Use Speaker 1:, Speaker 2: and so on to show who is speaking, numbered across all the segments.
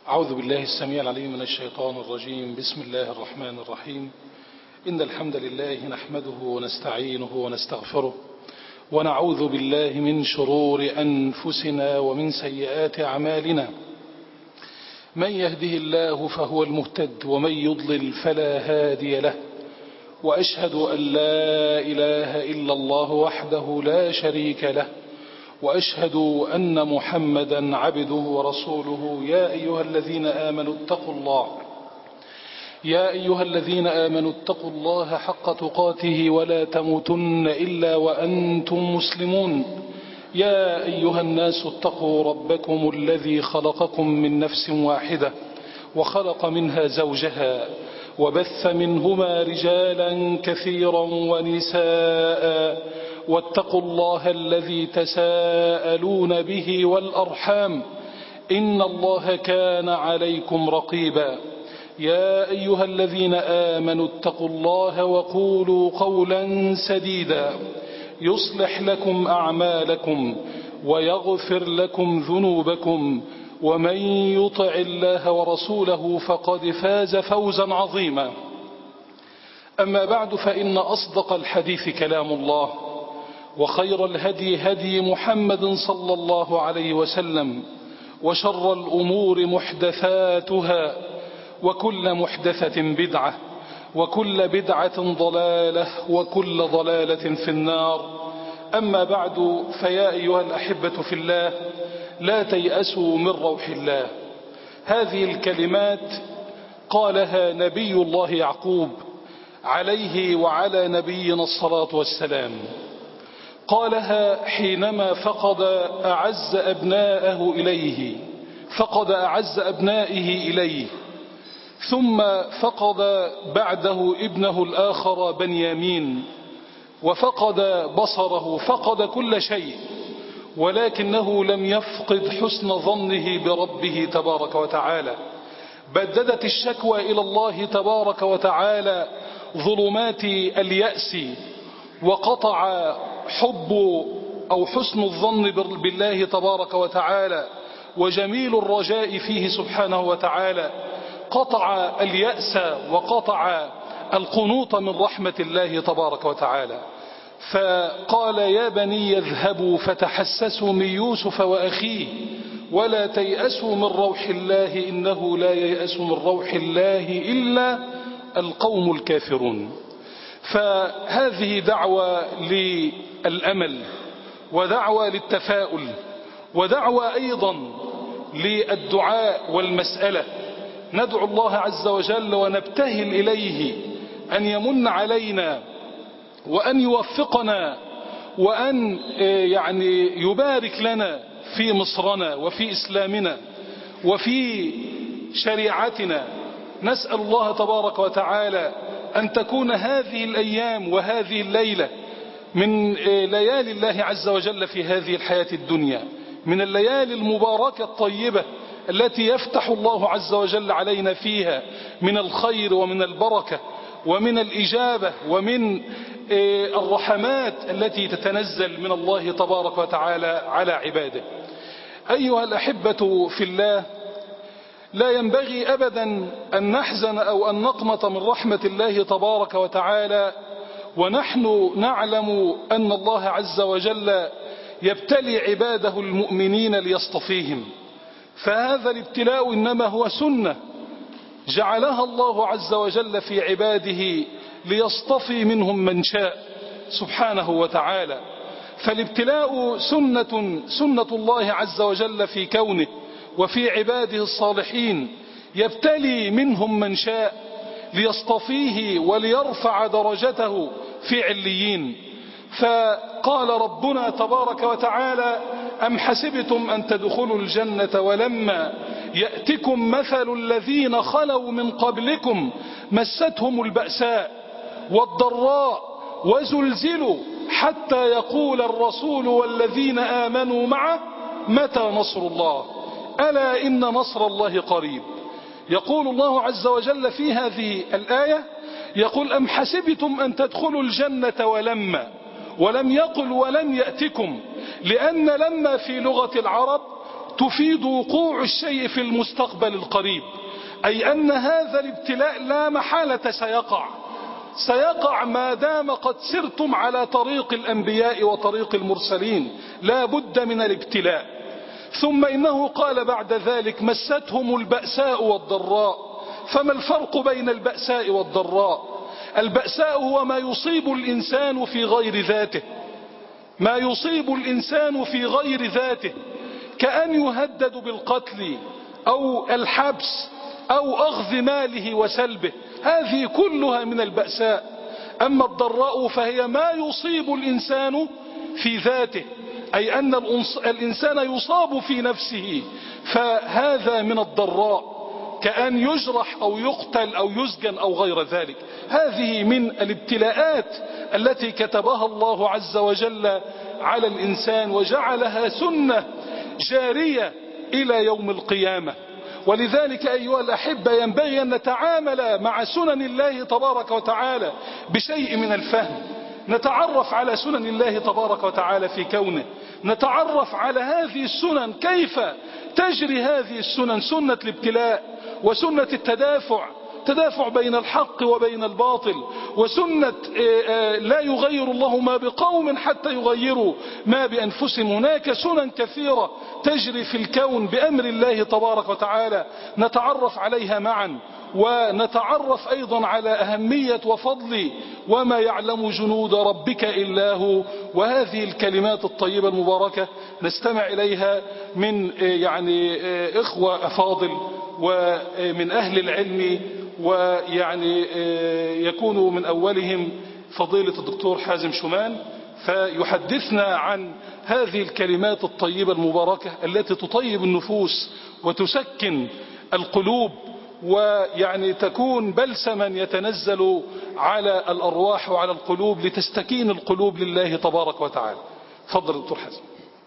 Speaker 1: أعوذ بالله السميع العليم من الشيطان الرجيم بسم الله الرحمن الرحيم إن الحمد لله نحمده ونستعينه ونستغفره ونعوذ بالله من شرور أنفسنا ومن سيئات أعمالنا من يهده الله فهو المهتد ومن يضلل فلا هادي له وأشهد أن لا إله إلا الله وحده لا شريك له وأشهد أن محمدا عبده ورسوله يا أيها الذين آمنوا اتقوا الله يا أيها الذين آمنوا اتقوا الله حق تقاته ولا تموتن إلا وأنتم مسلمون يا أيها الناس اتقوا ربكم الذي خلقكم من نفس واحدة وخلق منها زوجها وبث منهما رجالا كثيرا ونساء واتقوا الله الذي تساءلون به والأرحام إن الله كان عليكم رقيبا يا أيها الذين آمنوا اتقوا الله وقولوا قولا سديدا يصلح لكم أعمالكم ويغفر لكم ذنوبكم ومن يطع الله ورسوله فقد فاز فوزا عظيما أما بعد فإن أصدق الحديث كلام الله وخير الهدي هدي محمد صلى الله عليه وسلم وشر الأمور محدثاتها وكل محدثة بدعة وكل بدعة ضلالة وكل ضلالة في النار أما بعد فيا أيها الأحبة في الله لا تيأسوا من روح الله هذه الكلمات قالها نبي الله يعقوب عليه وعلى نبينا الصلاة والسلام قالها حينما فقد أعز أبناءه إليه فقد أعز أبنائه إليه ثم فقد بعده ابنه الآخر بنيامين وفقد بصره فقد كل شيء ولكنه لم يفقد حسن ظنه بربه تبارك وتعالى بددت الشكوى إلى الله تبارك وتعالى ظلمات اليأس وقطع حب أو حسن الظن بالله تبارك وتعالى وجميل الرجاء فيه سبحانه وتعالى قطع اليأس وقطع القنوط من رحمة الله تبارك وتعالى فقال يا بني اذهبوا فتحسسوا من يوسف وأخيه ولا تيأسوا من روح الله إنه لا ييأس من روح الله إلا القوم الكافرون فهذه دعوة للأمل ودعوة للتفاؤل ودعوة أيضا للدعاء والمسألة ندعو الله عز وجل ونبتهل إليه أن يمن علينا وأن يوفقنا وأن يعني يبارك لنا في مصرنا وفي إسلامنا وفي شريعتنا نسأل الله تبارك وتعالى أن تكون هذه الأيام وهذه الليلة من ليالي الله عز وجل في هذه الحياة الدنيا من الليالي المباركة الطيبة التي يفتح الله عز وجل علينا فيها من الخير ومن البركة ومن الإجابة ومن الرحمات التي تتنزل من الله تبارك وتعالى على عباده أيها الأحبة في الله لا ينبغي أبدا أن نحزن أو أن نقنط من رحمة الله تبارك وتعالى ونحن نعلم أن الله عز وجل يبتلي عباده المؤمنين ليصطفيهم فهذا الابتلاء إنما هو سنة جعلها الله عز وجل في عباده ليصطفي منهم من شاء سبحانه وتعالى فالابتلاء سنة سنة الله عز وجل في كونه وفي عباده الصالحين يبتلي منهم من شاء ليصطفيه وليرفع درجته في عليين فقال ربنا تبارك وتعالى أم حسبتم أن تدخلوا الجنة ولما يأتكم مثل الذين خلوا من قبلكم مستهم البأساء والضراء وزلزلوا حتى يقول الرسول والذين آمنوا معه متى نصر الله ألا إن نصر الله قريب يقول الله عز وجل في هذه الآية يقول أم حسبتم أن تدخلوا الجنة ولما ولم يقل ولم يأتكم لأن لما في لغة العرب تفيد وقوع الشيء في المستقبل القريب أي أن هذا الابتلاء لا محالة سيقع سيقع ما دام قد سرتم على طريق الأنبياء وطريق المرسلين لا بد من الابتلاء ثم إنه قال بعد ذلك مستهم البأساء والضراء فما الفرق بين البأساء والضراء البأساء هو ما يصيب الإنسان في غير ذاته ما يصيب الإنسان في غير ذاته كأن يهدد بالقتل أو الحبس أو أخذ ماله وسلبه هذه كلها من البأساء أما الضراء فهي ما يصيب الإنسان في ذاته أي أن الإنسان يصاب في نفسه فهذا من الضراء كأن يجرح أو يقتل أو يسجن أو غير ذلك هذه من الابتلاءات التي كتبها الله عز وجل على الإنسان وجعلها سنة جارية إلى يوم القيامة ولذلك أيها الأحبة ينبغي أن نتعامل مع سنن الله تبارك وتعالى بشيء من الفهم نتعرف على سنن الله تبارك وتعالى في كونه نتعرف على هذه السنن كيف تجري هذه السنن سنة الابتلاء وسنة التدافع تدافع بين الحق وبين الباطل وسنة لا يغير الله ما بقوم حتى يغيروا ما بأنفسهم هناك سنن كثيرة تجري في الكون بأمر الله تبارك وتعالى نتعرف عليها معا ونتعرف أيضا على أهمية وفضل وما يعلم جنود ربك إلا هو وهذه الكلمات الطيبة المباركة نستمع إليها من يعني إخوة أفاضل ومن أهل العلم ويعني يكون من أولهم فضيلة الدكتور حازم شمان فيحدثنا عن هذه الكلمات الطيبة المباركة التي تطيب النفوس وتسكن القلوب ويعني تكون بلسما يتنزل على الأرواح وعلى القلوب لتستكين القلوب لله تبارك وتعالى فضل دكتور حازم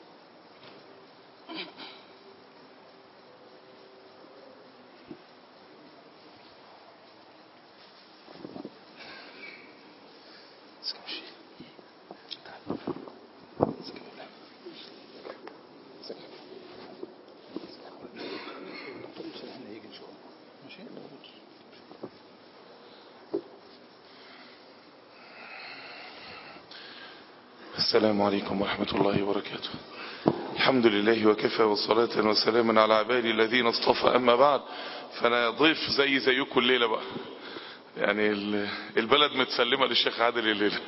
Speaker 2: السلام عليكم ورحمة الله وبركاته الحمد لله وكفى والصلاة وسلاما على عبادي الذين اصطفى أما بعد فأنا ضيف زي زيكم الليلة بقى يعني البلد متسلمة للشيخ عادل الليلة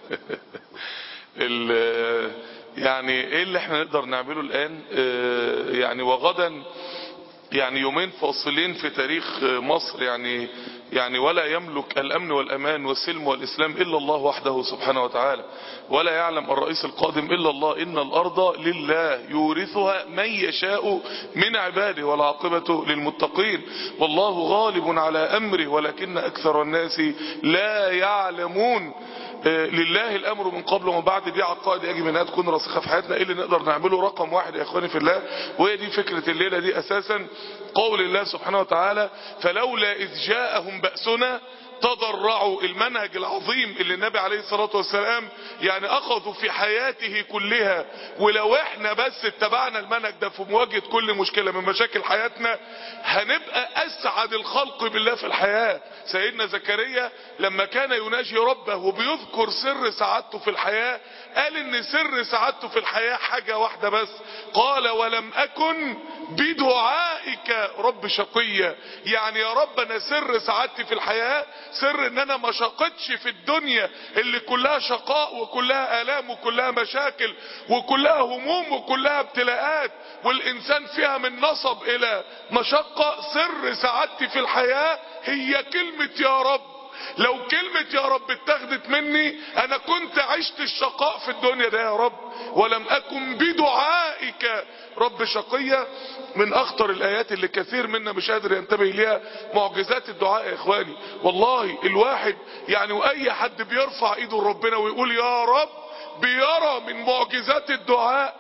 Speaker 2: يعني ايه اللي احنا نقدر نعمله الآن يعني وغدا يعني يومين فاصلين في تاريخ مصر يعني يعني ولا يملك الأمن والأمان والسلم والإسلام إلا الله وحده سبحانه وتعالى ولا يعلم الرئيس القادم إلا الله إن الأرض لله يورثها من يشاء من عباده والعاقبة للمتقين والله غالب على أمره ولكن أكثر الناس لا يعلمون لله الامر من قبل ومن بعد دي عقائد يجب انها تكون راسخه في حياتنا ايه اللي نقدر نعمله رقم واحد يا اخواني في الله وهي دي فكره الليله دي اساسا قول الله سبحانه وتعالى فلولا اذ جاءهم باسنا تضرعوا المنهج العظيم اللي النبي عليه الصلاة والسلام يعني اخذوا في حياته كلها ولو احنا بس اتبعنا المنهج ده في مواجهة كل مشكلة من مشاكل حياتنا هنبقى اسعد الخلق بالله في الحياة سيدنا زكريا لما كان يناجي ربه وبيذكر سر سعادته في الحياة قال ان سر سعادته في الحياة حاجة واحدة بس قال ولم اكن بدعائك رب شقيا يعني يا رب انا سر سعادتي في الحياة سر ان انا ما شقتش في الدنيا اللي كلها شقاء وكلها الام وكلها مشاكل وكلها هموم وكلها ابتلاءات والانسان فيها من نصب الى مشقة سر سعادتي في الحياة هي كلمة يا رب لو كلمة يا رب اتخذت مني انا كنت عشت الشقاء في الدنيا ده يا رب ولم اكن بدعائك رب شقية من اخطر الايات اللي كثير منا مش قادر ينتبه ليها معجزات الدعاء يا اخواني والله الواحد يعني واي حد بيرفع ايده لربنا ويقول يا رب بيرى من معجزات الدعاء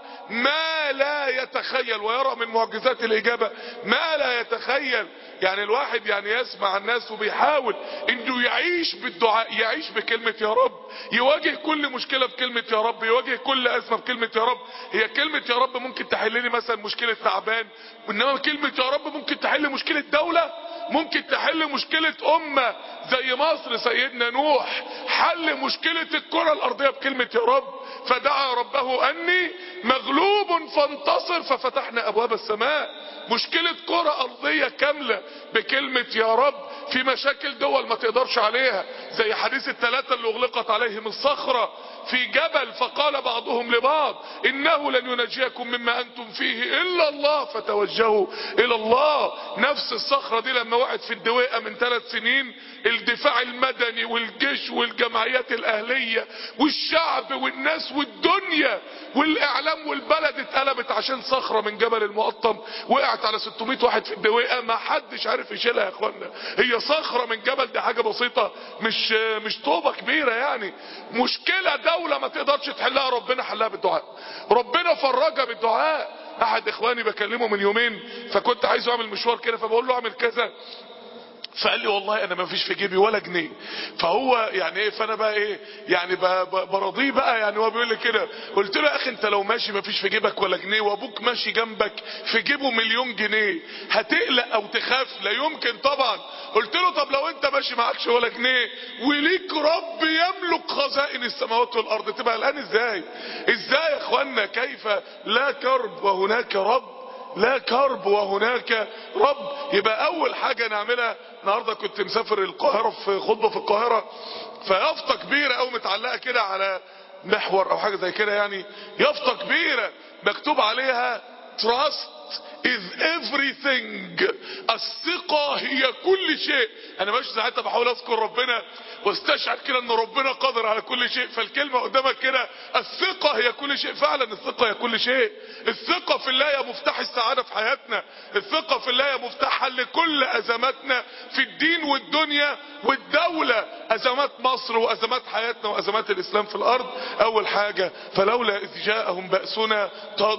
Speaker 2: ما لا يتخيل ويرى من معجزات الإجابة ما لا يتخيل يعني الواحد يعني يسمع الناس وبيحاول انه يعيش بالدعاء يعيش بكلمة يا رب يواجه كل مشكلة بكلمة يا رب يواجه كل أزمة بكلمة يا رب هي كلمة يا رب ممكن تحل لي مثلا مشكلة تعبان وانما كلمة يا رب ممكن تحل مشكلة دولة ممكن تحل مشكلة أمة زي مصر سيدنا نوح حل مشكلة الكرة الأرضية بكلمة يا رب فدعا ربه أني مغلوب فانتصر ففتحنا أبواب السماء مشكلة كرة أرضية كاملة بكلمة يا رب في مشاكل دول ما تقدرش عليها زي حديث الثلاثة اللي أغلقت عليهم الصخرة في جبل فقال بعضهم لبعض إنه لن ينجيكم مما أنتم فيه إلا الله فتوجهوا إلى الله نفس الصخرة دي لما وقعت في الدويقة من ثلاث سنين الدفاع المدني والجيش والجمعيات الأهلية والشعب والناس والدنيا والإعلام والبلد اتقلبت عشان صخرة من جبل المقطم وقعت على 600 واحد في الدويقة ما حدش عارف يشيلها يا اخوانا هي صخرة من جبل دي حاجة بسيطة مش مش طوبة كبيرة يعني مشكلة دولة ما تقدرش تحلها ربنا حلها بالدعاء ربنا فرجها بالدعاء احد اخواني بكلمه من يومين فكنت عايزه اعمل مشوار كده فبقول له اعمل كذا فقال لي والله انا ما فيش في جيبي ولا جنيه فهو يعني ايه فانا بقى ايه يعني برضيه بقى يعني هو بيقول لي كده قلت له يا اخي انت لو ماشي ما فيش في جيبك ولا جنيه وابوك ماشي جنبك في جيبه مليون جنيه هتقلق او تخاف لا يمكن طبعا قلت له طب لو انت ماشي معكش ولا جنيه وليك رب يملك خزائن السماوات والارض تبقى قلقان ازاي ازاي يا اخوانا كيف لا كرب وهناك رب لا كرب وهناك رب يبقى اول حاجة نعملها النهاردة كنت مسافر القاهرة في خطبة في القاهرة فيافطة كبيرة او متعلقة كده على محور او حاجة زي كده يعني يافطة كبيرة مكتوب عليها trust is everything الثقة هي كل شيء انا ماشي ساعتها بحاول اذكر ربنا واستشعر كده ان ربنا قادر على كل شيء فالكلمة قدامك كده الثقة هي كل شيء فعلا الثقة هي كل شيء الثقة في الله هي مفتاح السعادة في حياتنا الثقة في الله هي مفتاح حل كل ازماتنا في الدين والدنيا والدولة ازمات مصر وازمات حياتنا وازمات الاسلام في الارض اول حاجة فلولا اذ جاءهم بأسنا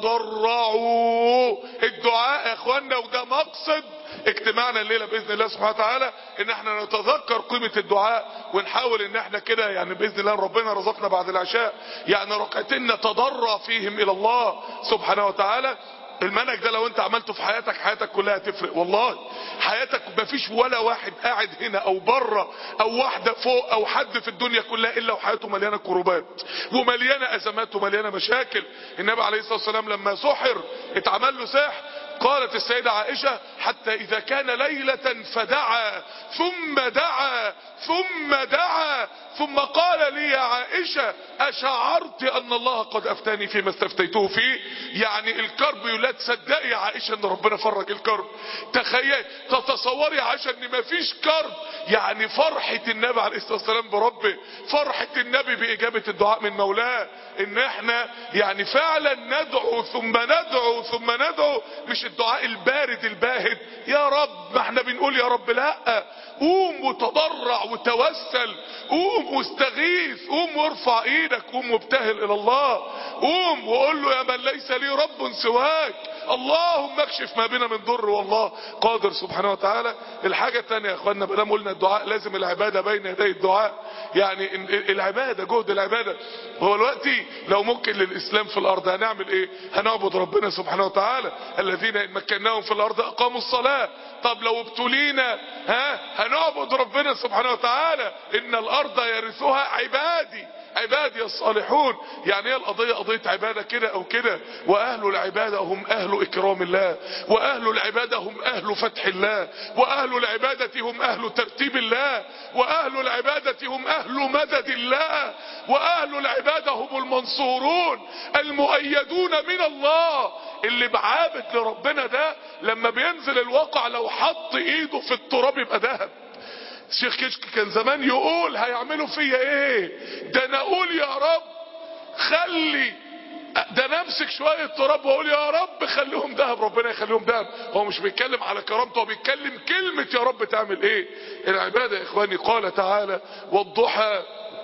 Speaker 2: تضرعوا الدعاء يا اخوانا وده مقصد اجتماعنا الليلة باذن الله سبحانه وتعالى ان احنا نتذكر قيمة الدعاء ونحاول ان احنا كده يعني باذن الله ربنا رزقنا بعد العشاء يعني ركعتين نتضرع فيهم الى الله سبحانه وتعالى المنهج ده لو انت عملته في حياتك حياتك كلها هتفرق والله حياتك مفيش ولا واحد قاعد هنا او بره او واحدة فوق او حد في الدنيا كلها الا وحياته مليانة كروبات ومليانة ازمات ومليانة مشاكل النبي عليه الصلاة والسلام لما سحر اتعمل له سحر قالت السيدة عائشة حتى اذا كان ليلة فدعا ثم دعا ثم دعا ثم قال لي يا عائشة اشعرت ان الله قد افتاني فيما استفتيته فيه يعني الكرب يقول تصدقي يا عائشة ان ربنا فرج الكرب تخيل تتصوري يا عائشة ان مفيش كرب يعني فرحة النبي عليه الصلاة والسلام بربه فرحة النبي باجابة الدعاء من مولاه ان احنا يعني فعلا ندعو ثم ندعو ثم ندعو مش الدعاء البارد الباهت يا رب ما احنا بنقول يا رب لا قوم وتضرع وتوسل قوم واستغيث قوم وارفع ايدك قوم وابتهل الى الله قوم وقول له يا من ليس لي رب سواك اللهم اكشف ما بنا من ضر والله قادر سبحانه وتعالى الحاجة الثانية يا اخوانا بلام قلنا الدعاء لازم العبادة بين يدي الدعاء يعني العبادة جهد العبادة هو دلوقتي لو ممكن للاسلام في الارض هنعمل ايه هنعبد ربنا سبحانه وتعالى الذين ان مكناهم في الارض اقاموا الصلاة طب لو ابتلينا ها هنعبد ربنا سبحانه وتعالى ان الارض يرثها عبادي عبادي الصالحون يعني هي القضية قضية عبادة كده او كده واهل العبادة هم اهل اكرام الله واهل العبادة هم اهل فتح الله واهل العبادة هم اهل ترتيب الله واهل العبادة هم اهل مدد الله واهل العبادة هم المنصورون المؤيدون من الله اللي بعابد لربنا ده لما بينزل الواقع لو حط ايده في التراب يبقى ذهب الشيخ كشك كان زمان يقول هيعملوا فيا ايه ده انا اقول يا رب خلي ده انا امسك شوية تراب واقول يا رب خليهم دهب ربنا يخليهم دهب هو مش بيتكلم على كرامته هو بيتكلم كلمة يا رب تعمل ايه العبادة يا اخواني قال تعالى والضحى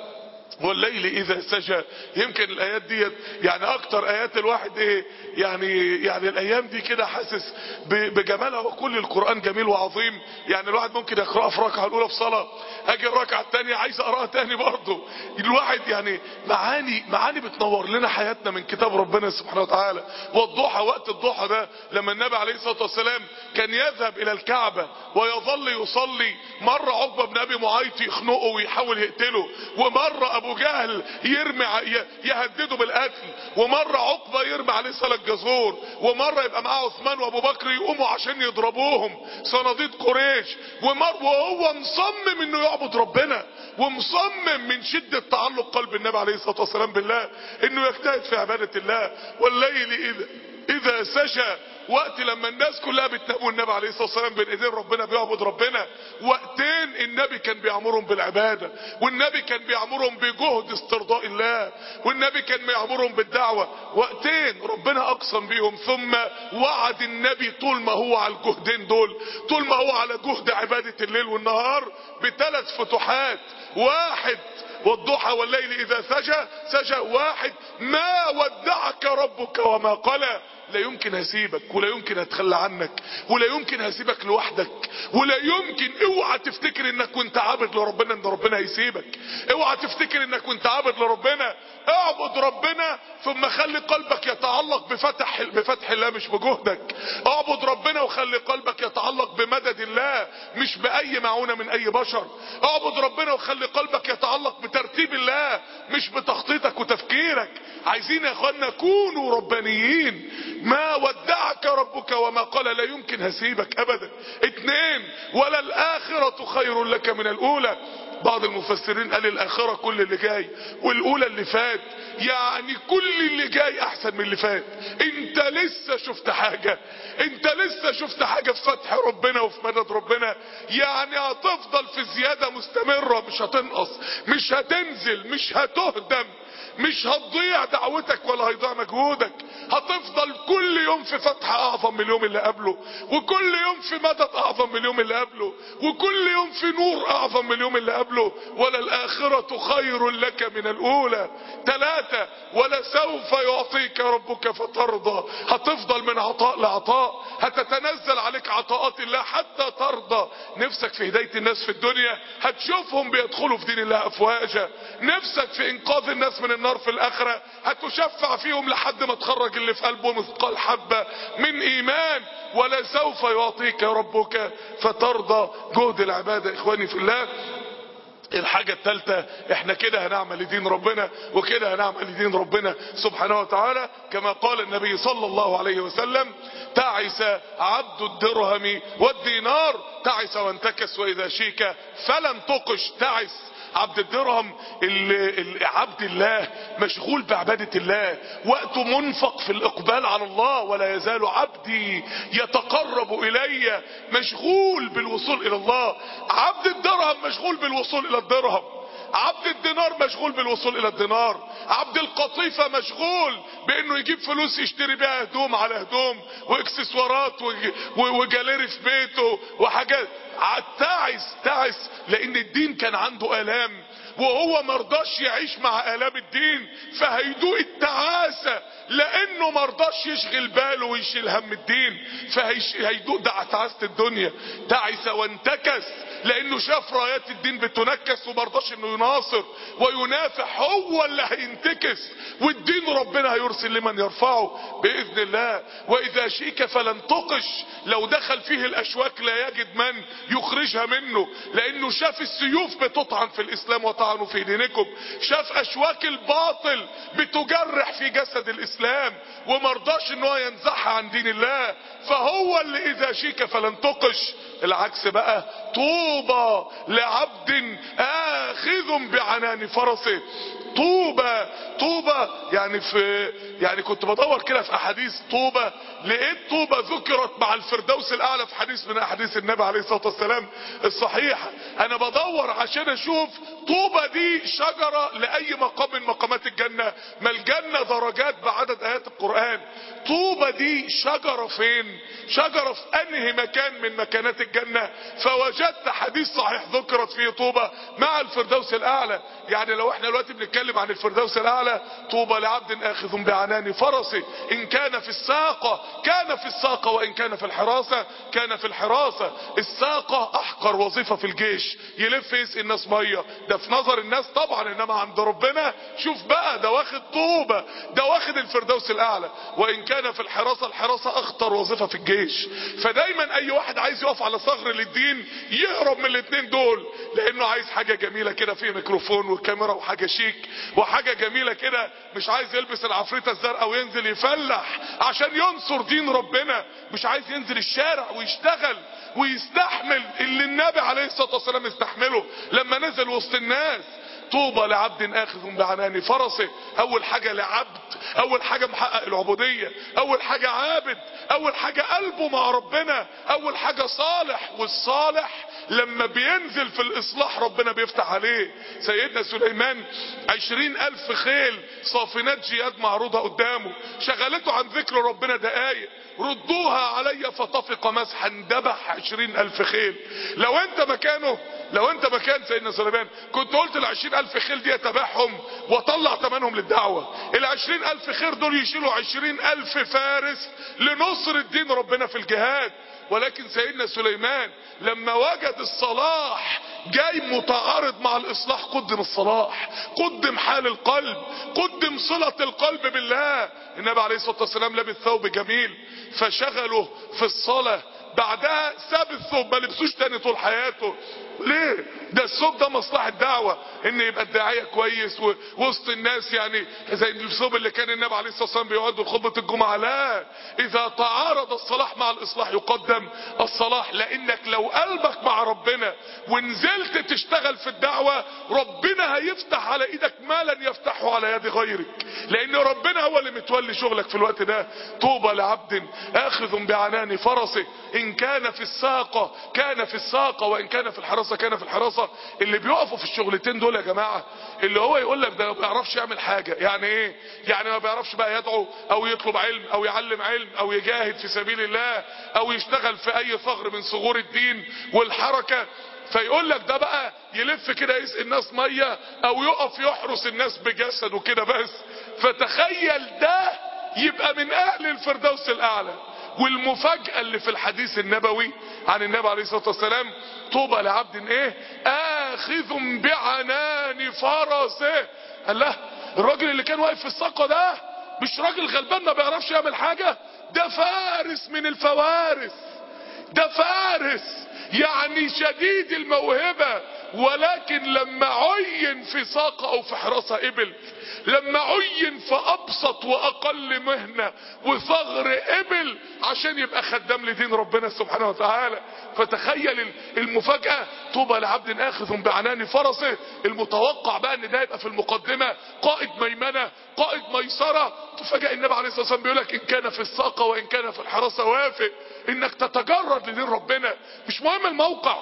Speaker 2: والليل اذا سجى يمكن الايات ديت يعني اكتر ايات الواحد ايه يعني يعني الايام دي كده حاسس بجمالها وكل القران جميل وعظيم يعني الواحد ممكن يقراه في ركعه الاولى في صلاه اجي الركعه الثانيه عايز اقراها تاني برضه الواحد يعني معاني معاني بتنور لنا حياتنا من كتاب ربنا سبحانه وتعالى والضحى وقت الضحى ده لما النبي عليه الصلاه والسلام كان يذهب الى الكعبه ويظل يصلي مره عقبه بن ابي معيط يخنقه ويحاول يقتله ومره ابو جهل يرمي يهدده بالقتل ومره عقبه يرمي عليه صلاه جزور ومره يبقى معاه عثمان وابو بكر يقوموا عشان يضربوهم صناديد قريش ومر وهو مصمم انه يعبد ربنا ومصمم من شده تعلق قلب النبي عليه الصلاه والسلام بالله انه يجتهد في عباده الله والليل اذا اذا سجى وقت لما الناس كلها بتنام والنبي عليه الصلاه والسلام بين ايدين ربنا بيعبد ربنا وقتين النبي كان بيامرهم بالعباده والنبي كان بيامرهم بجهد استرضاء الله والنبي كان بيامرهم بالدعوه وقتين ربنا اقسم بيهم ثم وعد النبي طول ما هو على الجهدين دول طول ما هو على جهد عباده الليل والنهار بثلاث فتوحات واحد والضحى والليل اذا سجى سجى واحد ما ودعك ربك وما قلى لا يمكن هسيبك ولا يمكن هتخلى عنك ولا يمكن هسيبك لوحدك ولا يمكن اوعى تفتكر انك وانت عابد لربنا ان ربنا هيسيبك اوعى تفتكر انك وانت عابد لربنا اعبد ربنا ثم خلي قلبك يتعلق بفتح بفتح الله مش بجهدك اعبد ربنا وخلي قلبك يتعلق بمدد الله مش باي معونه من اي بشر اعبد ربنا وخلي قلبك يتعلق بترتيب الله مش بتخطيطك وتفكيرك عايزين يا اخوانا كونوا ربانيين ما ودعك ربك وما قال لا يمكن هسيبك ابدا اتنين ولا الاخرة خير لك من الاولى بعض المفسرين قال الاخرة كل اللي جاي والاولى اللي فات يعني كل اللي جاي احسن من اللي فات انت لسه شفت حاجة انت لسه شفت حاجة في فتح ربنا وفي مدد ربنا يعني هتفضل في زيادة مستمرة مش هتنقص مش هتنزل مش هتهدم مش هتضيع دعوتك ولا هيضيع مجهودك هتفضل كل يوم في فتح اعظم من اليوم اللي قبله وكل يوم في مدد اعظم من اليوم اللي قبله وكل يوم في نور اعظم من اليوم اللي قبله ولا الاخرة خير لك من الاولى ثلاثة ولا سوف يعطيك ربك فترضى هتفضل من عطاء لعطاء هتتنزل عليك عطاءات الله حتى ترضى نفسك في هداية الناس في الدنيا هتشوفهم بيدخلوا في دين الله افواجا نفسك في انقاذ الناس من النار في الاخرة هتشفع فيهم لحد ما تخرج اللي في قلبه مثقال حبة من ايمان ولا سوف يعطيك ربك فترضى جهد العبادة اخواني في الله الحاجة الثالثة احنا كده هنعمل لدين ربنا وكده هنعمل لدين ربنا سبحانه وتعالى كما قال النبي صلى الله عليه وسلم تعس عبد الدرهم والدينار تعس وانتكس واذا شيك فلن تقش تعس عبد الدرهم اللي عبد الله مشغول بعبادة الله وقته منفق في الاقبال على الله ولا يزال عبدي يتقرب الي مشغول بالوصول الى الله عبد الدرهم مشغول بالوصول الى الدرهم عبد الدينار مشغول بالوصول الى الدينار عبد القطيفة مشغول بانه يجيب فلوس يشتري بيها هدوم على هدوم واكسسوارات وجاليري في بيته وحاجات تعس تعس لان الدين كان عنده الام وهو مرضاش يعيش مع الام الدين فهيدوق التعاسة لانه مرضاش يشغل باله ويشيل هم الدين فهيدوق ده تعاسة الدنيا تعس وانتكس لانه شاف رايات الدين بتنكس ومرضاش انه يناصر وينافح هو اللي هينتكس والدين ربنا هيرسل لمن يرفعه باذن الله واذا شيك فلن تقش لو دخل فيه الاشواك لا يجد من يخرجها منه لانه شاف السيوف بتطعن في الاسلام وطعنوا في دينكم شاف اشواك الباطل بتجرح في جسد الاسلام ومرضاش ان هو ينزعها عن دين الله فهو اللي اذا شيك فلن تقش العكس بقى طوبى لعبد اخذ بعنان فرسه طوبى طوبى يعني في يعني كنت بدور كده في احاديث طوبى لقيت طوبى ذكرت مع الفردوس الاعلى في حديث من احاديث النبي عليه الصلاه والسلام الصحيحه انا بدور عشان اشوف طوبى دي شجره لاي مقام من مقامات الجنه ما الجنه درجات بعدد ايات القران طوبى دي شجره فين شجره في انهي مكان من مكانات الجنه فوجدت حديث صحيح ذكرت فيه طوبى مع الفردوس الاعلى يعني لو احنا دلوقتي بنتكلم عن الفردوس الاعلى طوبى لعبد اخذ بعنان فرسه ان كان في الساقه كان في الساقه وان كان في الحراسه كان في الحراسه الساقه احقر وظيفه في الجيش يلف يسقي الناس ميه ده في نظر الناس طبعا انما عند ربنا شوف بقى ده واخد طوبه ده واخد الفردوس الاعلى وان كان في الحراسه الحراسه اخطر وظيفه في الجيش فدايما اي واحد عايز يقف على ثغر للدين يهرب من الاثنين دول لانه عايز حاجه جميله كده فيه ميكروفون وكاميرا وحاجه شيك وحاجه جميله كده مش عايز يلبس العفريته الزرقاء وينزل يفلح عشان ينصر دين ربنا مش عايز ينزل الشارع ويشتغل ويستحمل اللي النبي عليه الصلاه والسلام استحمله لما نزل وسط الناس طوبى لعبد اخذ بعنان فرسه اول حاجه لعبد اول حاجه محقق العبوديه اول حاجه عابد اول حاجه قلبه مع ربنا اول حاجه صالح والصالح لما بينزل في الاصلاح ربنا بيفتح عليه سيدنا سليمان عشرين الف خيل صافنات جياد معروضه قدامه شغلته عن ذكر ربنا دقايق ردوها علي فطفق مسحا ذبح عشرين الف خيل لو انت مكانه لو انت مكان سيدنا سليمان كنت قلت العشرين الف خيل دي اتبعهم واطلع تمنهم للدعوة العشرين الف خير دول يشيلوا عشرين الف فارس لنصر الدين ربنا في الجهاد ولكن سيدنا سليمان لما وجد الصلاح جاي متعارض مع الاصلاح قدم الصلاح قدم حال القلب قدم صلة القلب بالله النبي عليه الصلاة والسلام لابس ثوب جميل فشغله في الصلاة بعدها ساب الثوب ما لبسوش تاني طول حياته ليه ده الثوب ده مصلحة دعوة ان يبقى الداعية كويس ووسط الناس يعني زي الثوب اللي كان النبي عليه الصلاة والسلام بيقعد خطبة الجمعة لا اذا تعارض الصلاح مع الاصلاح يقدم الصلاح لانك لو قلبك مع ربنا ونزلت تشتغل في الدعوة ربنا هيفتح على ايدك ما لن يفتحه على يد غيرك لان ربنا هو اللي متولي شغلك في الوقت ده طوبى لعبد اخذ بعنان فرسه ان كان في الساقة كان في الساقة وان كان في الحراسة كان في الحراسة اللي بيقفوا في الشغلتين دول يا جماعة اللي هو يقول لك ده ما بيعرفش يعمل حاجة يعني ايه يعني ما بيعرفش بقى يدعو او يطلب علم او يعلم علم او يجاهد في سبيل الله او يشتغل في اي ثغر من ثغور الدين والحركة فيقول لك ده بقى يلف كده يسقي الناس ميه او يقف يحرس الناس بجسده كده بس فتخيل ده يبقى من اهل الفردوس الاعلى والمفاجأة اللي في الحديث النبوي عن النبي عليه الصلاة والسلام طوبى لعبد ايه اخذ بعنان فرسه قال له الراجل اللي كان واقف في الساقة ده مش راجل غلبان ما بيعرفش يعمل حاجة ده فارس من الفوارس ده فارس يعني شديد الموهبة ولكن لما عين في ساقة او في حراسة ابل لما عين في ابسط واقل مهنة وثغر ابل عشان يبقى خدام لدين ربنا سبحانه وتعالى فتخيل المفاجأة طوبى لعبد اخذ بعنان فرسه المتوقع بقى ان ده يبقى في المقدمة قائد ميمنة قائد ميسرة تفاجأ النبي عليه الصلاة والسلام بيقول لك ان كان في الساقة وان كان في الحراسة وافق انك تتجرد لدين ربنا مش مهم الموقع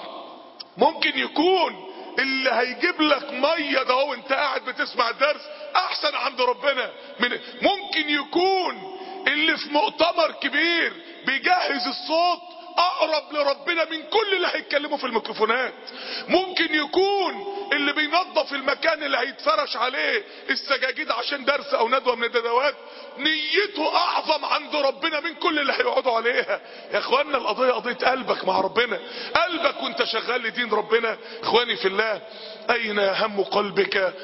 Speaker 2: ممكن يكون اللي هيجيب لك ميه ده وانت قاعد بتسمع الدرس احسن عند ربنا من ممكن يكون اللي في مؤتمر كبير بيجهز الصوت اقرب لربنا من كل اللي هيتكلموا في الميكروفونات ممكن يكون اللي بينظف المكان اللي هيتفرش عليه السجاجيد عشان درس او ندوه من الندوات نيته اعظم عند ربنا من كل اللي هيقعدوا عليها يا اخوانا القضيه قضيه قلبك مع ربنا قلبك وانت شغال لدين ربنا اخواني في الله اين هم قلبك اه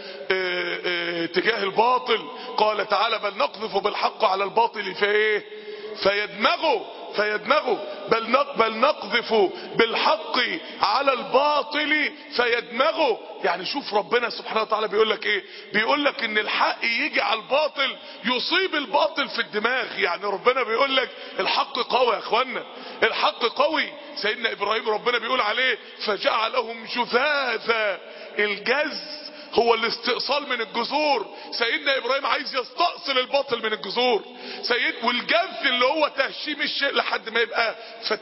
Speaker 2: اه تجاه الباطل قال تعالى بل نقذف بالحق على الباطل فايه فيدمغه فيدمغه بل بل نقذف بالحق على الباطل فيدمغه يعني شوف ربنا سبحانه وتعالى بيقول لك ايه بيقول لك ان الحق يجي على الباطل يصيب الباطل في الدماغ يعني ربنا بيقول لك الحق قوي يا اخوانا الحق قوي سيدنا ابراهيم ربنا بيقول عليه فجعلهم جذاذا الجز هو الاستئصال من الجذور سيدنا ابراهيم عايز يستأصل الباطل من الجذور سيد والجذ اللي هو تهشيم الشيء لحد ما يبقى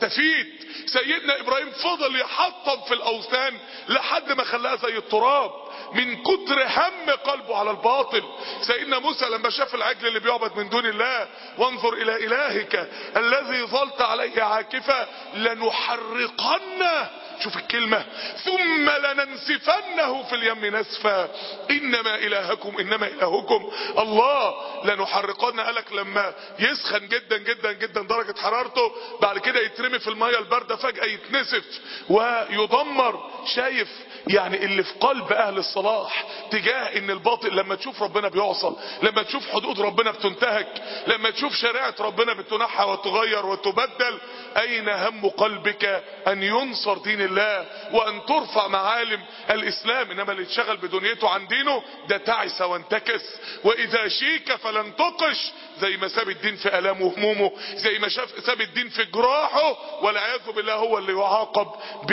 Speaker 2: فتفيت سيدنا ابراهيم فضل يحطم في الاوثان لحد ما خلاها زي التراب من كتر هم قلبه على الباطل سيدنا موسى لما شاف العجل اللي بيعبد من دون الله وانظر الى الهك الذي ظلت عليه عاكفا لنحرقنه شوف الكلمة ثم لننسفنه في اليم نسفا انما الهكم انما الهكم الله لنحرقن قالك لما يسخن جدا جدا جدا درجة حرارته بعد كده يترمي في المية الباردة فجأة يتنسف ويدمر شايف يعني اللي في قلب اهل الصلاح تجاه ان الباطل لما تشوف ربنا بيعصى لما تشوف حدود ربنا بتنتهك لما تشوف شريعة ربنا بتنحى وتغير وتبدل اين هم قلبك ان ينصر دين الله وان ترفع معالم الاسلام انما اللي اتشغل بدنيته عن دينه ده تعس وانتكس واذا شيك فلن تقش زي ما ساب الدين في الامه وهمومه زي ما شاف ساب الدين في جراحه والعياذ بالله هو اللي يعاقب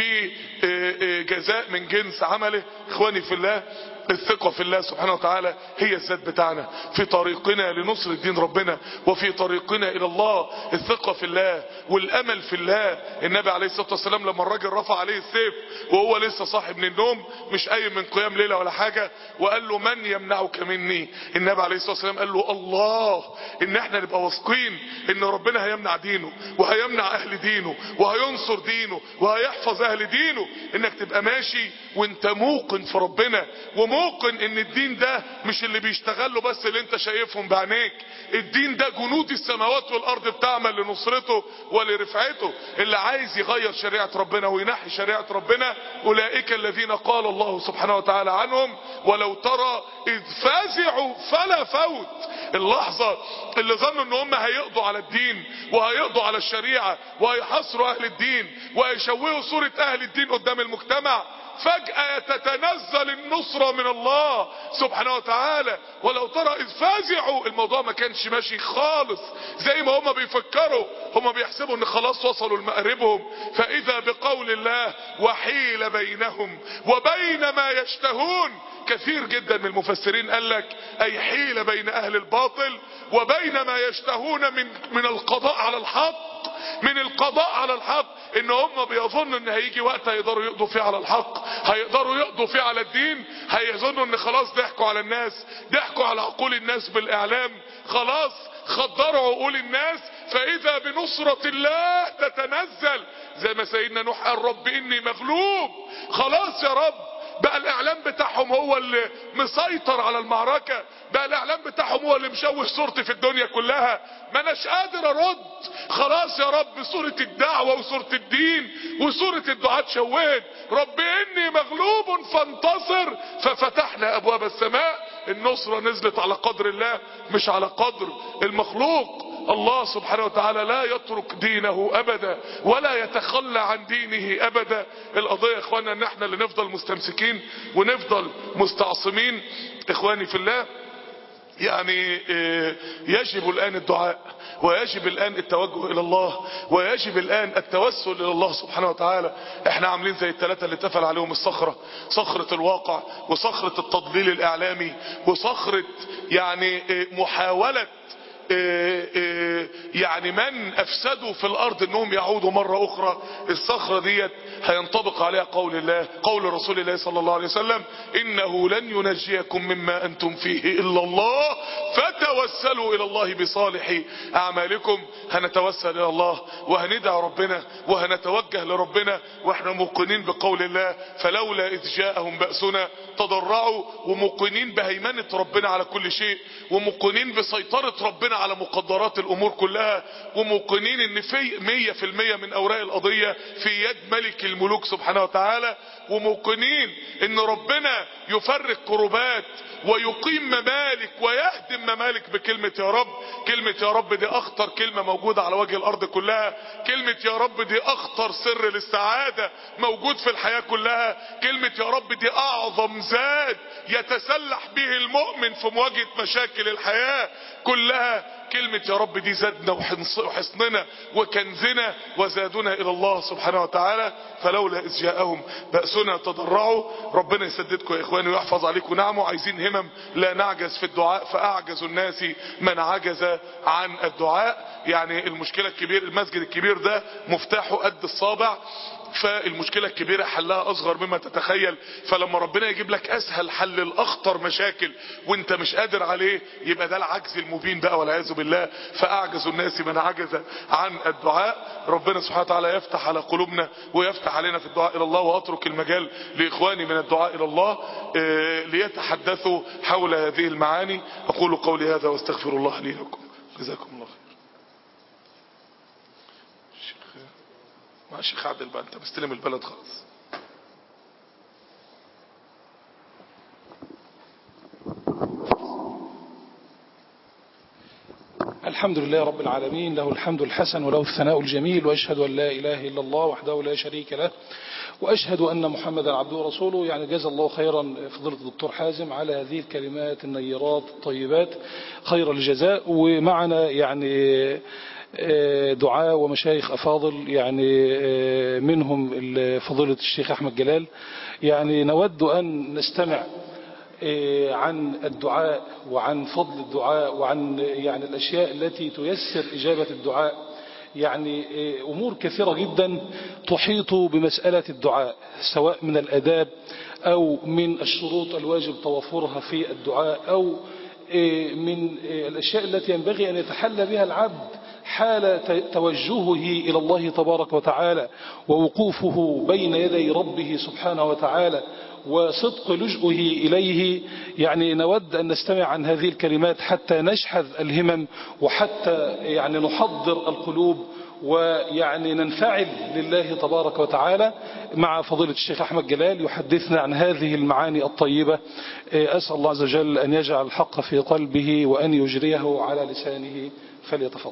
Speaker 2: بجزاء من جنس عمله اخواني في الله الثقة في الله سبحانه وتعالى هي الذات بتاعنا في طريقنا لنصر الدين ربنا وفي طريقنا الى الله الثقة في الله والامل في الله النبي عليه الصلاة والسلام لما الراجل رفع عليه السيف وهو لسه صاحي من النوم مش قايم من قيام ليلة ولا حاجة وقال له من يمنعك مني النبي عليه الصلاة والسلام قال له الله ان احنا نبقى واثقين ان ربنا هيمنع دينه وهيمنع اهل دينه وهينصر دينه وهيحفظ اهل دينه انك تبقى ماشي وانت موقن في ربنا وموقن ان الدين ده مش اللي بيشتغلوا بس اللي انت شايفهم بعينيك الدين ده جنود السماوات والارض بتعمل لنصرته ولرفعته اللي عايز يغير شريعة ربنا وينحي شريعة ربنا اولئك الذين قال الله سبحانه وتعالى عنهم ولو ترى اذ فازعوا فلا فوت اللحظة اللي ظنوا ان هم هيقضوا على الدين وهيقضوا على الشريعة وهيحصروا اهل الدين وهيشوهوا صورة اهل الدين قدام المجتمع فجأة تتنزل النصرة من الله سبحانه وتعالى ولو ترى اذ فازعوا الموضوع ما كانش ماشي خالص زي ما هم بيفكروا هم بيحسبوا ان خلاص وصلوا لمقربهم فاذا بقول الله وحيل بينهم وبين ما يشتهون كثير جدا من المفسرين قال لك اي حيل بين اهل الباطل وبين ما يشتهون من من القضاء على الحق من القضاء على الحق ان هم بيظنوا ان هيجي وقت هيقدروا يقضوا فيه على الحق هيقدروا يقضوا فيه على الدين هيظنوا ان خلاص ضحكوا على الناس ضحكوا على عقول الناس بالاعلام خلاص خدروا عقول الناس فاذا بنصرة الله تتنزل زي ما سيدنا نوح قال رب اني مغلوب خلاص يا رب بقى الاعلام بتاعهم هو اللي مسيطر على المعركة بقى الاعلام بتاعهم هو اللي مشوه صورتي في الدنيا كلها ما اناش قادر ارد خلاص يا رب صورة الدعوة وصورة الدين وصورة الدعاة شوهت رب اني مغلوب فانتصر ففتحنا ابواب السماء النصرة نزلت على قدر الله مش على قدر المخلوق الله سبحانه وتعالى لا يترك دينه ابدا ولا يتخلى عن دينه ابدا القضية يا اخوانا ان احنا اللي نفضل مستمسكين ونفضل مستعصمين اخواني في الله يعني يجب الان الدعاء ويجب الان التوجه الى الله ويجب الان التوسل الى الله سبحانه وتعالى احنا عاملين زي الثلاثة اللي اتفل عليهم الصخرة صخرة الواقع وصخرة التضليل الاعلامي وصخرة يعني محاولة يعني من افسدوا في الارض انهم يعودوا مرة اخرى الصخرة ديت هينطبق عليها قول الله قول رسول الله صلى الله عليه وسلم انه لن ينجيكم مما انتم فيه الا الله فتوسلوا الى الله بصالح اعمالكم هنتوسل الى الله وهندعى ربنا وهنتوجه لربنا واحنا موقنين بقول الله فلولا اذ جاءهم بأسنا تضرعوا وموقنين بهيمنة ربنا على كل شيء وموقنين بسيطرة ربنا على مقدرات الامور كلها وموقنين ان في مية في المية من اوراق القضية في يد ملك الملوك سبحانه وتعالى وموقنين ان ربنا يفرق كربات ويقيم ممالك ويهدم ممالك بكلمة يا رب كلمة يا رب دي اخطر كلمة موجودة على وجه الارض كلها كلمة يا رب دي اخطر سر للسعادة موجود في الحياة كلها كلمة يا رب دي اعظم زاد يتسلح به المؤمن في مواجهة مشاكل الحياة كلها كلمة يا رب دي زادنا وحصننا وكنزنا وزادنا الى الله سبحانه وتعالى فلولا اذ جاءهم بأسنا تضرعوا ربنا يسددكم يا اخواني ويحفظ عليكم نعمه عايزين همم لا نعجز في الدعاء فاعجز الناس من عجز عن الدعاء يعني المشكلة الكبير المسجد الكبير ده مفتاحه قد الصابع فالمشكلة الكبيرة حلها اصغر مما تتخيل فلما ربنا يجيب لك اسهل حل الاخطر مشاكل وانت مش قادر عليه يبقى ده العجز المبين بقى والعياذ بالله فاعجز الناس من عجز عن الدعاء ربنا سبحانه وتعالى يفتح على قلوبنا ويفتح علينا في الدعاء الى الله واترك المجال لاخواني من الدعاء الى الله ليتحدثوا حول هذه المعاني اقول قولي هذا واستغفر الله لي لكم جزاكم الله خير مع الشيخ عادل بقى انت مستلم البلد خلاص
Speaker 1: الحمد لله رب العالمين له الحمد الحسن وله الثناء الجميل وأشهد أن لا إله إلا الله وحده لا شريك له وأشهد أن محمدا عبده ورسوله يعني جزا الله خيرا فضيلة الدكتور حازم على هذه الكلمات النيرات الطيبات خير الجزاء ومعنا يعني دعاء ومشايخ أفاضل يعني منهم فضيلة الشيخ أحمد جلال يعني نود أن نستمع عن الدعاء وعن فضل الدعاء وعن يعني الأشياء التي تيسر إجابة الدعاء يعني أمور كثيرة جدا تحيط بمسألة الدعاء سواء من الأداب أو من الشروط الواجب توفرها في الدعاء أو من الأشياء التي ينبغي أن يتحلى بها العبد حال توجهه إلى الله تبارك وتعالى ووقوفه بين يدي ربه سبحانه وتعالى وصدق لجؤه إليه يعني نود أن نستمع عن هذه الكلمات حتى نشحذ الهمم وحتى يعني نحضر القلوب ويعني ننفعل لله تبارك وتعالى مع فضيلة الشيخ أحمد جلال يحدثنا عن هذه المعاني الطيبة أسأل الله عز وجل أن يجعل الحق في قلبه وأن يجريه على لسانه فليتفضل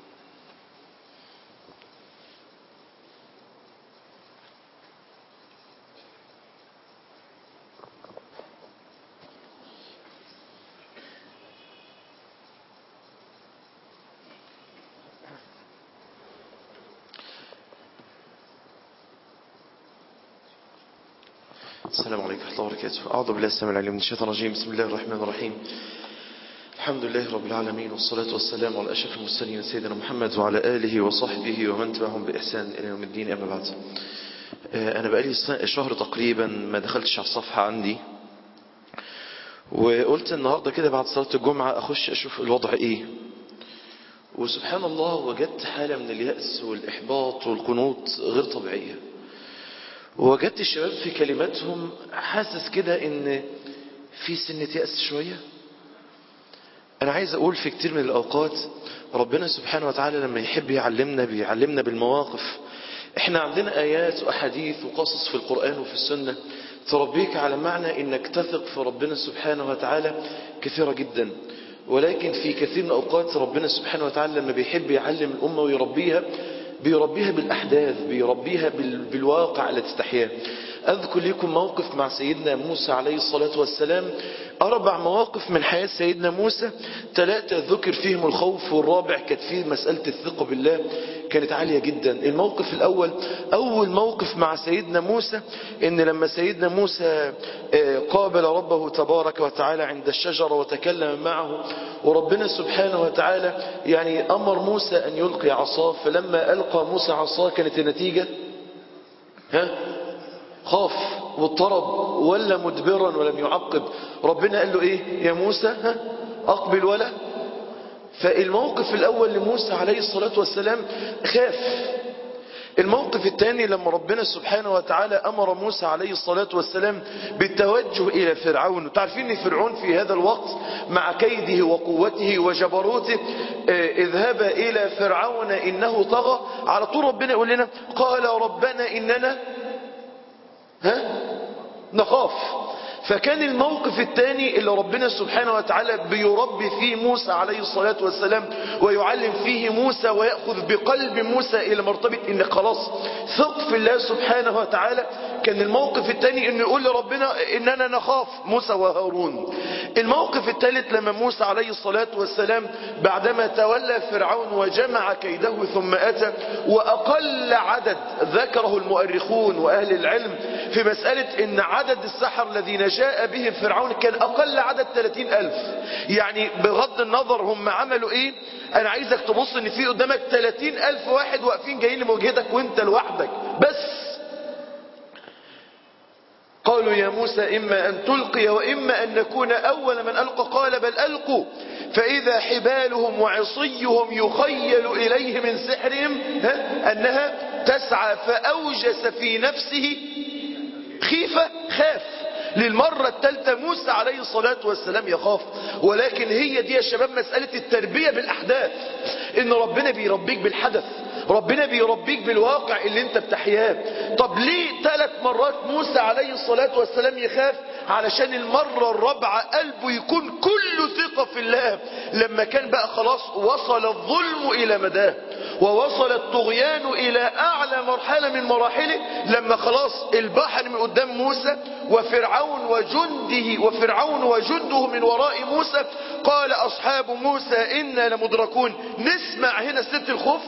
Speaker 3: السلام عليكم ورحمة الله وبركاته أعوذ بالله السلام العليم من الشيطان الرجيم بسم الله الرحمن الرحيم الحمد لله رب العالمين والصلاة والسلام على أشرف المرسلين سيدنا محمد وعلى آله وصحبه ومن تبعهم بإحسان إلى يوم الدين أما بعد أنا بقالي شهر تقريبا ما دخلتش على الصفحة عندي وقلت النهاردة كده بعد صلاة الجمعة أخش أشوف الوضع إيه وسبحان الله وجدت حالة من اليأس والإحباط والقنوط غير طبيعية ووجدت الشباب في كلماتهم حاسس كده ان في سنة يأس شوية انا عايز اقول في كتير من الاوقات ربنا سبحانه وتعالى لما يحب يعلمنا بيعلمنا بالمواقف احنا عندنا ايات واحاديث وقصص في القرآن وفي السنة تربيك على معنى انك تثق في ربنا سبحانه وتعالى كثيرة جدا ولكن في كثير من الاوقات ربنا سبحانه وتعالى لما بيحب يعلم الامة ويربيها بيربيها بالأحداث بيربيها بالواقع التي تحياه أذكر لكم موقف مع سيدنا موسى عليه الصلاة والسلام أربع مواقف من حياة سيدنا موسى ثلاثة ذكر فيهم الخوف والرابع كانت فيه مسألة الثقة بالله كانت عالية جدا الموقف الأول أول موقف مع سيدنا موسى إن لما سيدنا موسى قابل ربه تبارك وتعالى عند الشجرة وتكلم معه وربنا سبحانه وتعالى يعني أمر موسى أن يلقي عصاه فلما ألقى موسى عصاه كانت النتيجة ها خاف واضطرب ولا مدبرا ولم يعقب ربنا قال له ايه يا موسى ها اقبل ولا فالموقف الاول لموسى عليه الصلاة والسلام خاف الموقف الثاني لما ربنا سبحانه وتعالى أمر موسى عليه الصلاة والسلام بالتوجه إلى فرعون وتعرفين ان فرعون في هذا الوقت مع كيده وقوته وجبروته اذهب إلى فرعون إنه طغى على طول ربنا يقول لنا قال ربنا إننا ها نخاف فكان الموقف الثاني اللي ربنا سبحانه وتعالى بيربي فيه موسى عليه الصلاة والسلام ويعلم فيه موسى ويأخذ بقلب موسى إلى مرتبة إن خلاص ثق في الله سبحانه وتعالى كان الموقف الثاني إنه يقول لربنا إننا نخاف موسى وهارون الموقف الثالث لما موسى عليه الصلاة والسلام بعدما تولى فرعون وجمع كيده ثم أتى وأقل عدد ذكره المؤرخون وأهل العلم في مسألة ان عدد السحر الذين جاء بهم فرعون كان أقل عدد 30 ألف يعني بغض النظر هم عملوا ايه انا عايزك تبص ان في قدامك 30 ألف واحد واقفين جايين لمواجهتك وانت لوحدك بس قالوا يا موسى إما أن تلقي وإما أن نكون أول من ألقى قال بل ألقوا فإذا حبالهم وعصيهم يخيل إليه من سحرهم ها أنها تسعى فأوجس في نفسه خيفة خاف للمرة الثالثة موسى عليه الصلاة والسلام يخاف ولكن هي دي يا شباب مسألة التربية بالأحداث إن ربنا بيربيك بالحدث ربنا بيربيك بالواقع اللي انت بتحياه طب ليه ثلاث مرات موسى عليه الصلاة والسلام يخاف علشان المرة الرابعة قلبه يكون كله ثقة في الله لما كان بقى خلاص وصل الظلم إلى مداه ووصل الطغيان إلى أعلى مرحلة من مراحله لما خلاص البحر من قدام موسى وفرعون وجنده وفرعون وجنده من وراء موسى قال أصحاب موسى إنا لمدركون نسمع هنا سيرة الخوف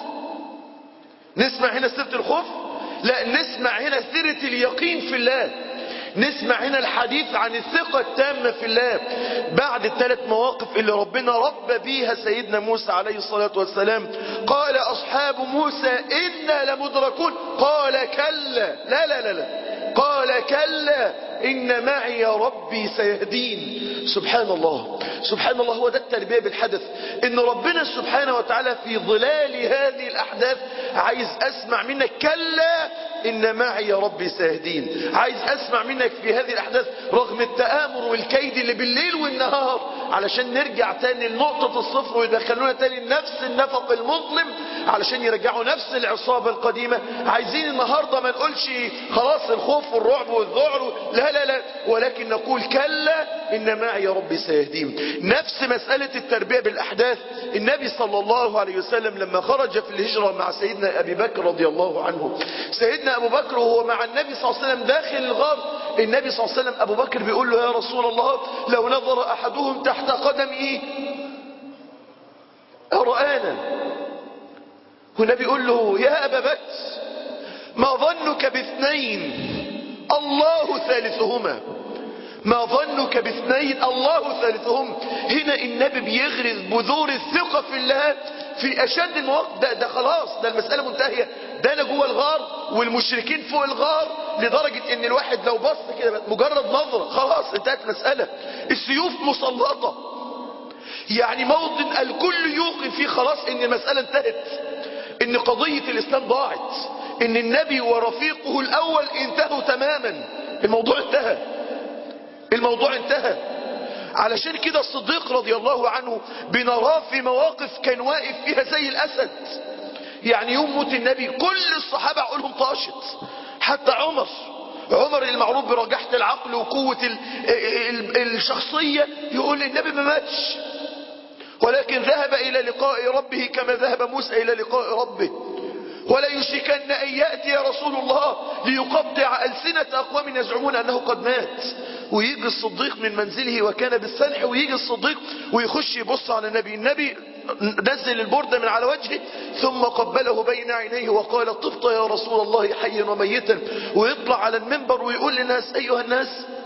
Speaker 3: نسمع هنا سيرة الخوف لا نسمع هنا سيرة اليقين في الله نسمع هنا الحديث عن الثقة التامة في الله بعد الثلاث مواقف اللي ربنا رب بيها سيدنا موسى عليه الصلاة والسلام قال أصحاب موسى إنا لمدركون قال كلا لا لا لا لا قال كلا إن معي ربي سيهدين سبحان الله سبحان الله هو ده التربية بالحدث إن ربنا سبحانه وتعالى في ظلال هذه الأحداث عايز أسمع منك كلا إن معي ربي سيهدين عايز أسمع منك في هذه الأحداث رغم التآمر والكيد اللي بالليل والنهار علشان نرجع تاني لنقطة الصفر ويدخلونا تاني لنفس النفق المظلم علشان يرجعوا نفس العصابة القديمة عايزين النهاردة ما نقولش خلاص الخوف والرعب والذعر لا لا لا ولكن نقول كلا إن معي ربي سيهدين نفس مسألة التربية بالأحداث النبي صلى الله عليه وسلم لما خرج في الهجرة مع سيدنا أبي بكر رضي الله عنه سيدنا أبو بكر وهو مع النبي صلى الله عليه وسلم داخل الغار النبي صلى الله عليه وسلم أبو بكر بيقول له يا رسول الله لو نظر أحدهم تحت قدم إيه رآنا والنبي يقول له يا أبا بكر ما ظنك باثنين الله ثالثهما ما ظنك باثنين الله ثالثهم هنا النبي بيغرز بذور الثقة في الله في أشد المواقف ده, ده خلاص ده المسألة منتهية ده أنا جوه الغار والمشركين فوق الغار لدرجة ان الواحد لو بص كده مجرد نظرة خلاص انتهت مسألة السيوف مسلطة يعني موطن الكل يوقن فيه خلاص ان المسألة انتهت ان قضية الاسلام ضاعت ان النبي ورفيقه الاول انتهوا تماما الموضوع انتهى الموضوع انتهى علشان كده الصديق رضي الله عنه بنراه في مواقف كان واقف فيها زي الاسد يعني يوم موت النبي كل الصحابة عقولهم طاشت حتى عمر عمر المعروف برجاحة العقل وقوة ال ال الشخصية يقول النبي ما ماتش ولكن ذهب إلى لقاء ربه كما ذهب موسى إلى لقاء ربه ولا يشركن أن يأتي يا رسول الله ليقطع ألسنة أقوام يزعمون أنه قد مات ويجي الصديق من منزله وكان بالسنح ويجي الصديق ويخش يبص على النبي النبي نزل البردة من على وجهه ثم قبله بين عينيه وقال طبت يا رسول الله حيا وميتا ويطلع على المنبر ويقول للناس أيها الناس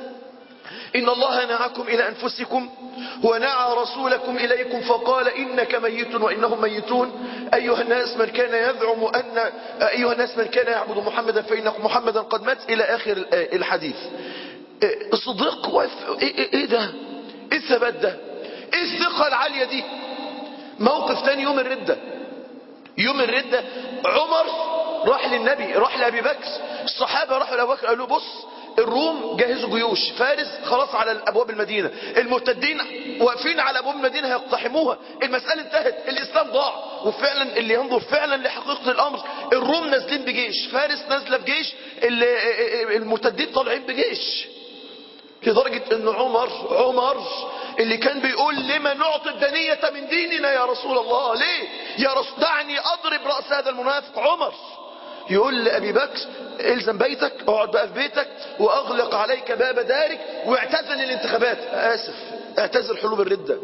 Speaker 3: إن الله نعاكم إلى أنفسكم ونعى رسولكم إليكم فقال إنك ميت وإنهم ميتون أيها الناس من كان يزعم أن أيها الناس من كان يعبد محمدا فإن محمدا قد مات إلى آخر الحديث الصديق واقف إيه, إيه ده إيه الثبات ده إيه الثقة العالية دي موقف تاني يوم الردة يوم الردة عمر راح للنبي راح لأبي بكر الصحابة راحوا لأبي بكر قالوا بص الروم جهزوا جيوش فارس خلاص على ابواب المدينة المرتدين واقفين على ابواب المدينة هيقتحموها المسألة انتهت الاسلام ضاع وفعلا اللي ينظر فعلا لحقيقة الامر الروم نازلين بجيش فارس نازلة بجيش المرتدين طالعين بجيش لدرجة ان عمر عمر اللي كان بيقول لما نعطي الدنية من ديننا يا رسول الله ليه يا رسول دعني اضرب رأس هذا المنافق عمر يقول لأبي بكر الزم بيتك اقعد بقى في بيتك واغلق عليك باب دارك واعتزل الانتخابات اسف اعتزل حروب الردة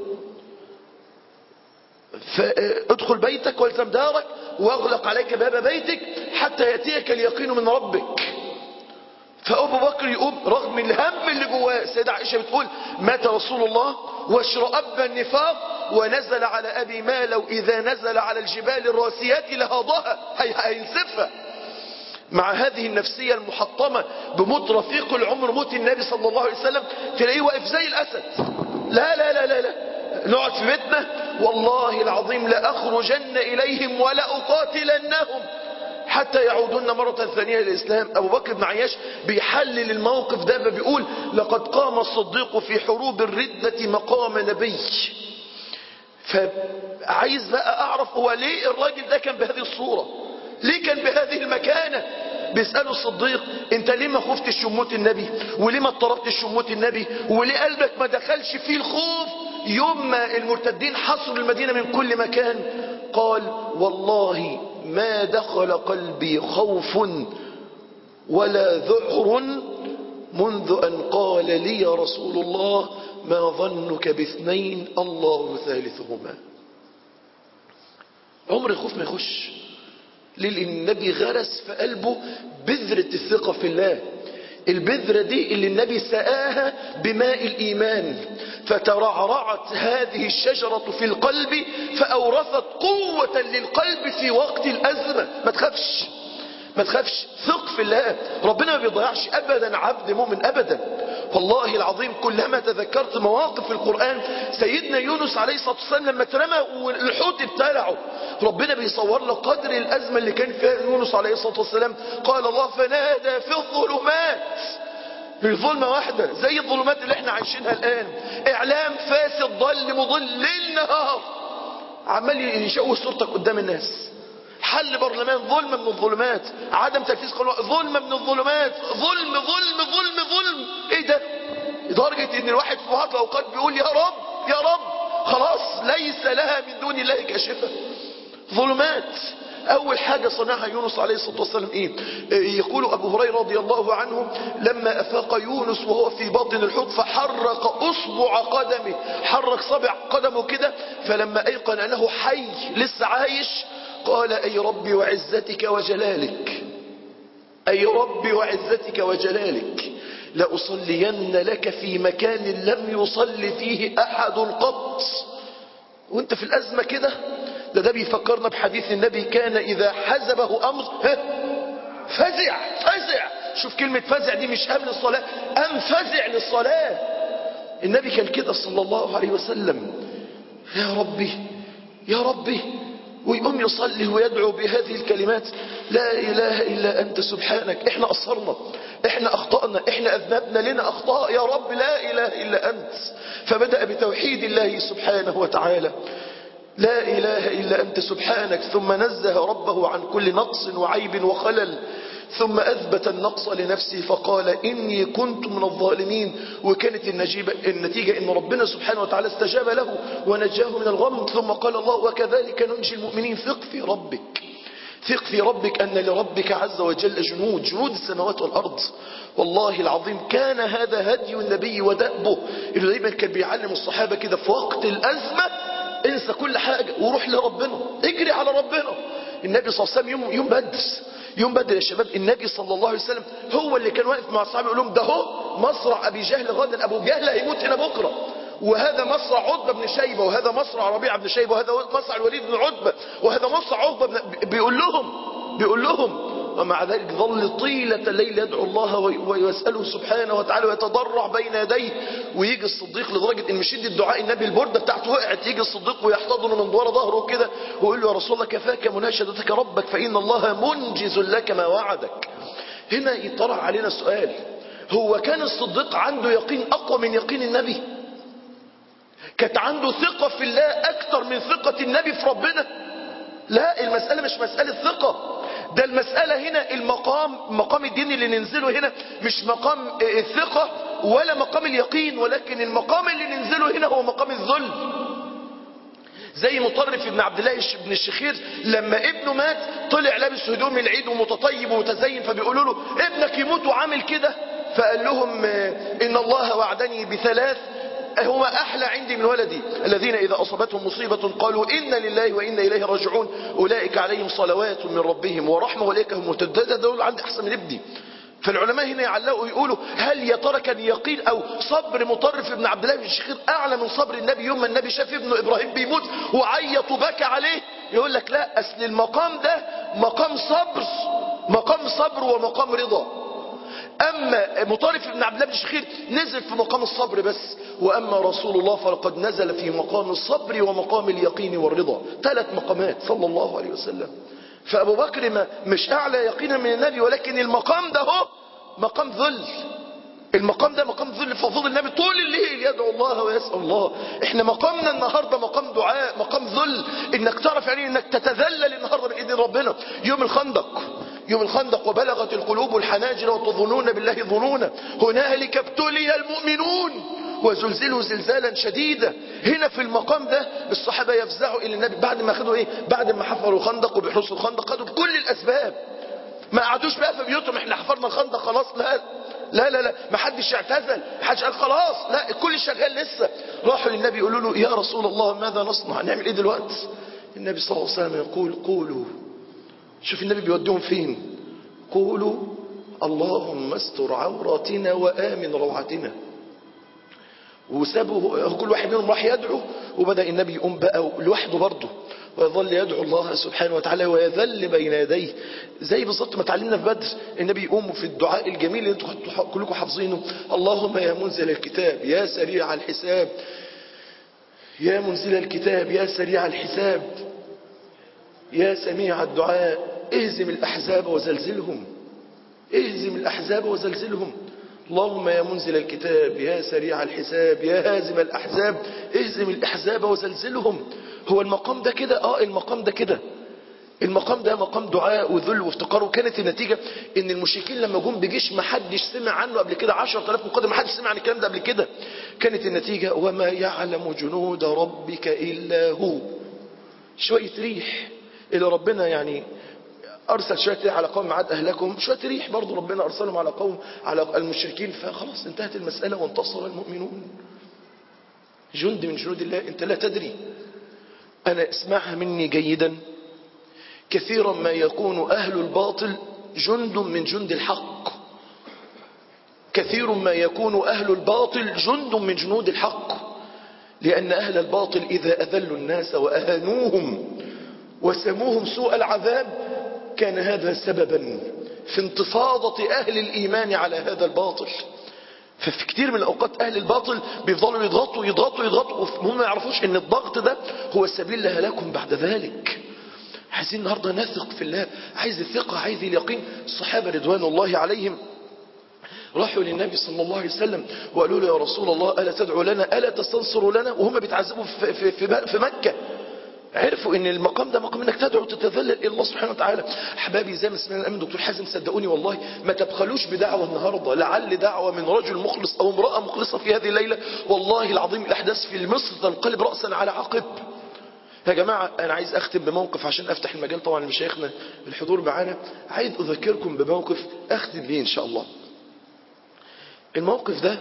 Speaker 3: فادخل بيتك والزم دارك واغلق عليك باب بيتك حتى يأتيك اليقين من ربك فأبو بكر يقوم رغم الهم اللي جواه سيدة عائشة بتقول مات رسول الله واشرأب النفاق ونزل على أبي ما لو إذا نزل على الجبال الراسيات لهاضها هي هينسفها مع هذه النفسية المحطمة بموت رفيق العمر موت النبي صلى الله عليه وسلم تلاقيه واقف زي الأسد لا لا لا لا لا نقعد في بيتنا والله العظيم لأخرجن إليهم ولا أقاتلنهم حتى يعودون مرة ثانية للإسلام أبو بكر بن عياش بيحلل الموقف ده فبيقول لقد قام الصديق في حروب الردة مقام نبي فعايز بقى أعرف هو ليه الراجل ده كان بهذه الصورة ليه كان بهذه المكانة بيسأله الصديق انت ليه ما خفتش شموت النبي وليه ما اضطربتش شموت النبي وليه قلبك ما دخلش فيه الخوف يوم ما المرتدين حصروا المدينة من كل مكان قال والله ما دخل قلبي خوف ولا ذعر منذ أن قال لي رسول الله ما ظنك باثنين الله ثالثهما عمر الخوف ما يخش ليه لأن النبي غرس في قلبه بذرة الثقة في الله البذرة دي اللي النبي سقاها بماء الإيمان فترعرعت هذه الشجرة في القلب فأورثت قوة للقلب في وقت الأزمة ما تخافش ما تخافش ثق في الله ربنا ما بيضيعش أبدا عبد مؤمن أبدا والله العظيم كلما تذكرت مواقف القرآن سيدنا يونس عليه الصلاة والسلام لما اترمى والحوت ابتلعه ربنا بيصور له قدر الأزمة اللي كان فيها يونس عليه الصلاة والسلام قال الله فنادى في الظلمات في ظلمة واحدة زي الظلمات اللي احنا عايشينها الآن إعلام فاسد ضل مضل ليل نهار عمال يشوه صورتك قدام الناس حل برلمان ظلم من الظلمات عدم تنفيذ قانون ظلم من الظلمات ظلم ظلم ظلم ظلم ايه ده لدرجة ان الواحد في بعض الاوقات بيقول يا رب يا رب خلاص ليس لها من دون الله كاشفة ظلمات اول حاجة صنعها يونس عليه الصلاة والسلام ايه يقول ابو هريرة رضي الله عنه لما افاق يونس وهو في باطن الحوت فحرك اصبع قدمه حرك صبع قدمه كده فلما ايقن انه حي لسه عايش قال أي ربي وعزتك وجلالك أي ربي وعزتك وجلالك لأصلين لك في مكان لم يصل فيه أحد قط وانت في الأزمة كده ده ده بيفكرنا بحديث النبي كان إذا حزبه أمر ها فزع فزع شوف كلمة فزع دي مش أمن الصلاة أم فزع للصلاة النبي كان كده صلى الله عليه وسلم يا ربي يا ربي ويقوم يصلي ويدعو بهذه الكلمات لا إله إلا أنت سبحانك إحنا قصرنا إحنا أخطأنا إحنا أذنبنا لنا أخطاء يا رب لا إله إلا أنت فبدأ بتوحيد الله سبحانه وتعالى لا إله إلا أنت سبحانك ثم نزه ربه عن كل نقص وعيب وخلل ثم أثبت النقص لنفسه فقال إني كنت من الظالمين وكانت النجيبة النتيجة إن ربنا سبحانه وتعالى استجاب له ونجاه من الغم ثم قال الله وكذلك ننجي المؤمنين ثق في ربك ثق في ربك أن لربك عز وجل جنود جنود السماوات والأرض والله العظيم كان هذا هدي النبي ودأبه اللي دايما كان بيعلم الصحابة كده في وقت الأزمة انسى كل حاجة وروح لربنا اجري على ربنا النبي صلى الله عليه وسلم يوم, يوم بدر يوم بدر يا شباب النبي صلى الله عليه وسلم هو اللي كان واقف مع اصحابه يقول لهم ده هو مصرع ابي جهل غدا ابو جهل هيموت هنا بكره وهذا مصرع عتبة بن شيبة وهذا مصرع ربيعة بن شيبة وهذا مصرع الوليد بن عتبة وهذا مصرع عقبة بن بيقول لهم بيقول لهم ومع ذلك ظل طيلة الليل يدعو الله ويسأله سبحانه وتعالى ويتضرع بين يديه ويجي الصديق لدرجة ان مشيد الدعاء النبي البردة بتاعته وقعت يجي الصديق ويحتضنه من ورا ظهره كده ويقول له يا رسول الله كفاك مناشدتك ربك فإن الله منجز لك ما وعدك هنا يطرح علينا سؤال هو كان الصديق عنده يقين أقوى من يقين النبي كانت عنده ثقة في الله أكثر من ثقة النبي في ربنا لا المسألة مش مسألة ثقة ده المسألة هنا المقام مقام الدين اللي ننزله هنا مش مقام الثقة ولا مقام اليقين ولكن المقام اللي ننزله هنا هو مقام الذل زي مطرف ابن عبد الله بن الشخير لما ابنه مات طلع لابس هدوم العيد ومتطيب ومتزين فبيقولوا له ابنك يموت وعامل كده فقال لهم ان الله وعدني بثلاث هما أحلى عندي من ولدي الذين إذا أصابتهم مصيبة قالوا إنا لله وإنا إليه راجعون أولئك عليهم صلوات من ربهم ورحمة أولئك هم مهتدون دول عندي أحسن من ابني فالعلماء هنا يعلقوا يقولوا هل يا ترى كان يقين او صبر مطرف ابن عبد الله بن الشخير اعلى من صبر النبي يوم ما النبي شاف ابنه ابراهيم بيموت وعيط وبكى عليه يقول لك لا اصل المقام ده مقام صبر مقام صبر ومقام رضا اما مطرف ابن عبد الله بن الشخير نزل في مقام الصبر بس واما رسول الله فقد نزل في مقام الصبر ومقام اليقين والرضا ثلاث مقامات صلى الله عليه وسلم فابو بكر ما مش اعلى يقينا من النبي ولكن المقام ده هو مقام ذل المقام ده مقام ذل ففضل النبي طول الليل يدعو الله ويسأل الله احنا مقامنا النهاردة مقام دعاء مقام ذل انك تعرف يعني انك تتذلل النهاردة من ايدين ربنا يوم الخندق يوم الخندق وبلغت القلوب الحناجر وتظنون بالله ظنونا هنالك ابتلي المؤمنون وزلزلوا زلزالا شديدا هنا في المقام ده الصحابة يفزعوا إلى النبي بعد ما خدوا إيه بعد ما حفروا الخندق وبيحرسوا الخندق خدوا بكل الأسباب ما قعدوش بقى في بيوتهم احنا حفرنا الخندق خلاص لا لا لا لا ما حدش اعتزل ما حدش قال خلاص لا الكل شغال لسه راحوا للنبي يقولوا له يا رسول الله ماذا نصنع نعمل ايه دلوقتي النبي صلى الله عليه وسلم يقول قولوا شوف النبي بيوديهم فين قولوا اللهم استر عوراتنا وآمن روعتنا وسابوا كل واحد منهم راح يدعو وبدأ النبي يقوم بقى لوحده برضه ويظل يدعو الله سبحانه وتعالى ويذل بين يديه زي بالظبط ما اتعلمنا في بدر النبي يقوم في الدعاء الجميل اللي انتم كلكم حافظينه اللهم يا منزل الكتاب يا سريع الحساب يا منزل الكتاب يا سريع الحساب يا سميع الدعاء اهزم الأحزاب وزلزلهم اهزم الأحزاب وزلزلهم اللهم يا منزل الكتاب يا سريع الحساب يا هازم الأحزاب اهزم الأحزاب وزلزلهم هو المقام ده كده اه المقام ده كده المقام ده مقام دعاء وذل وافتقار وكانت النتيجة ان المشركين لما جم بجيش ما حدش سمع عنه قبل كده 10000 مقدم ما حدش سمع عن الكلام ده قبل كده كانت النتيجة وما يعلم جنود ربك إلا هو شوية ريح اللي ربنا يعني أرسل شوية ريح على قوم عاد أهلكم شوية ريح برضو ربنا أرسلهم على قوم على المشركين فخلاص انتهت المسألة وانتصر المؤمنون جند من جنود الله انت لا تدري أنا اسمعها مني جيدا كثيرا ما يكون أهل الباطل جند من جند الحق كثير ما يكون أهل الباطل جند من جنود الحق لأن أهل الباطل إذا أذلوا الناس وأهانوهم وسموهم سوء العذاب كان هذا سببا في انتفاضة أهل الإيمان على هذا الباطل ففي كتير من الأوقات أهل الباطل بيفضلوا يضغطوا يضغطوا يضغطوا وهم ما يعرفوش أن الضغط ده هو السبيل لهلاكم بعد ذلك عايزين النهاردة نثق في الله عايز الثقة عايز اليقين الصحابة رضوان الله عليهم راحوا للنبي صلى الله عليه وسلم وقالوا له يا رسول الله ألا تدعو لنا ألا تستنصر لنا وهم بيتعذبوا في, في, في, في مكة عرفوا ان المقام ده مقام انك تدعو تتذلل الى الله سبحانه وتعالى احبابي زي ما سمعنا الامين دكتور حازم صدقوني والله ما تبخلوش بدعوه النهارده لعل دعوه من رجل مخلص او امراه مخلصه في هذه الليله والله العظيم الاحداث في مصر تنقلب راسا على عقب يا جماعة أنا عايز أختم بموقف عشان أفتح المجال طبعا لمشايخنا الحضور معانا عايز أذكركم بموقف أختم بيه إن شاء الله الموقف ده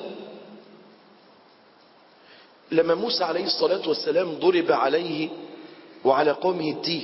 Speaker 3: لما موسى عليه الصلاة والسلام ضرب عليه وعلى قومه التيه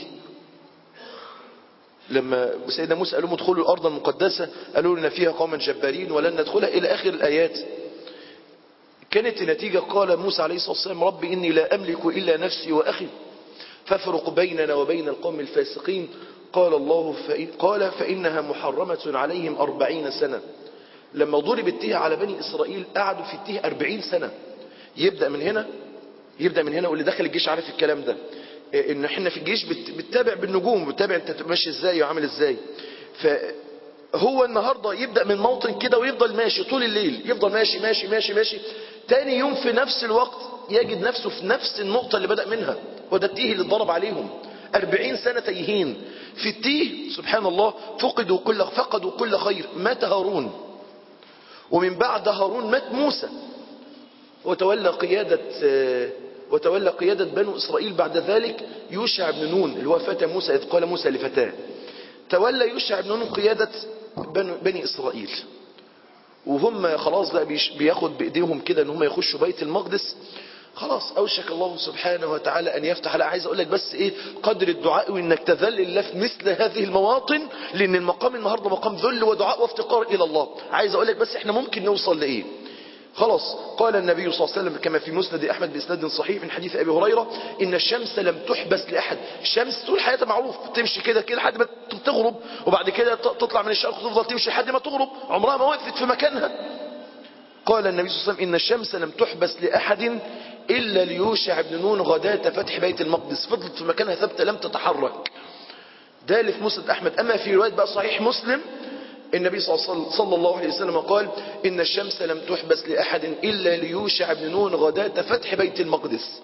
Speaker 3: لما سيدنا موسى قال لهم ادخلوا الأرض المقدسة قالوا لنا فيها قوما جبارين ولن ندخلها إلى آخر الآيات كانت النتيجة قال موسى عليه الصلاة والسلام رب إني لا أملك إلا نفسي وأخي فافرق بيننا وبين القوم الفاسقين قال الله فإن قال فإنها محرمة عليهم أربعين سنة لما ضرب التيه على بني إسرائيل قعدوا في التيه أربعين سنة يبدأ من هنا يبدأ من هنا واللي دخل الجيش عارف الكلام ده ان احنا في الجيش بتتابع بالنجوم بتتابع انت ماشي ازاي وعامل ازاي فهو النهاردة يبدأ من موطن كده ويفضل ماشي طول الليل يفضل ماشي ماشي ماشي ماشي تاني يوم في نفس الوقت يجد نفسه في نفس النقطة اللي بدأ منها وده التيه اللي اتضرب عليهم أربعين سنة تيهين في التيه سبحان الله فقدوا كل فقدوا كل خير مات هارون ومن بعد هارون مات موسى وتولى قيادة وتولى قيادة بنو إسرائيل بعد ذلك يوشع بن نون اللي هو فتى موسى إذ قال موسى لفتاه تولى يوشع بن نون قيادة بنو- بني إسرائيل وهم خلاص بقى بيش- بياخد بإيديهم كده ان هم يخشوا بيت المقدس خلاص أوشك الله سبحانه وتعالى أن يفتح لا عايز أقول لك بس إيه قدر الدعاء وإنك تذل الله في مثل هذه المواطن لأن المقام النهاردة مقام ذل ودعاء وافتقار إلى الله عايز أقول لك بس إحنا ممكن نوصل لإيه خلاص قال النبي صلى الله عليه وسلم كما في مسند أحمد بإسناد صحيح من حديث أبي هريرة إن الشمس لم تحبس لأحد الشمس طول حياتها معروف تمشي كده كده لحد ما تغرب وبعد كده ت- تطلع من الشرق وتفضل تمشي لحد ما تغرب عمرها ما وقفت في مكانها قال النبي صلى الله عليه وسلم إن الشمس لم تحبس لأحد إلا ليوشع بن نون غداة فتح بيت المقدس فضلت في مكانها ثابتة لم تتحرك ده اللي في مسند أحمد أما في رواية بقى صحيح مسلم النبي صلى الله- صلى الله عليه وسلم قال إن الشمس لم تحبس لأحد إلا ليوشع بن نون غداة فتح بيت المقدس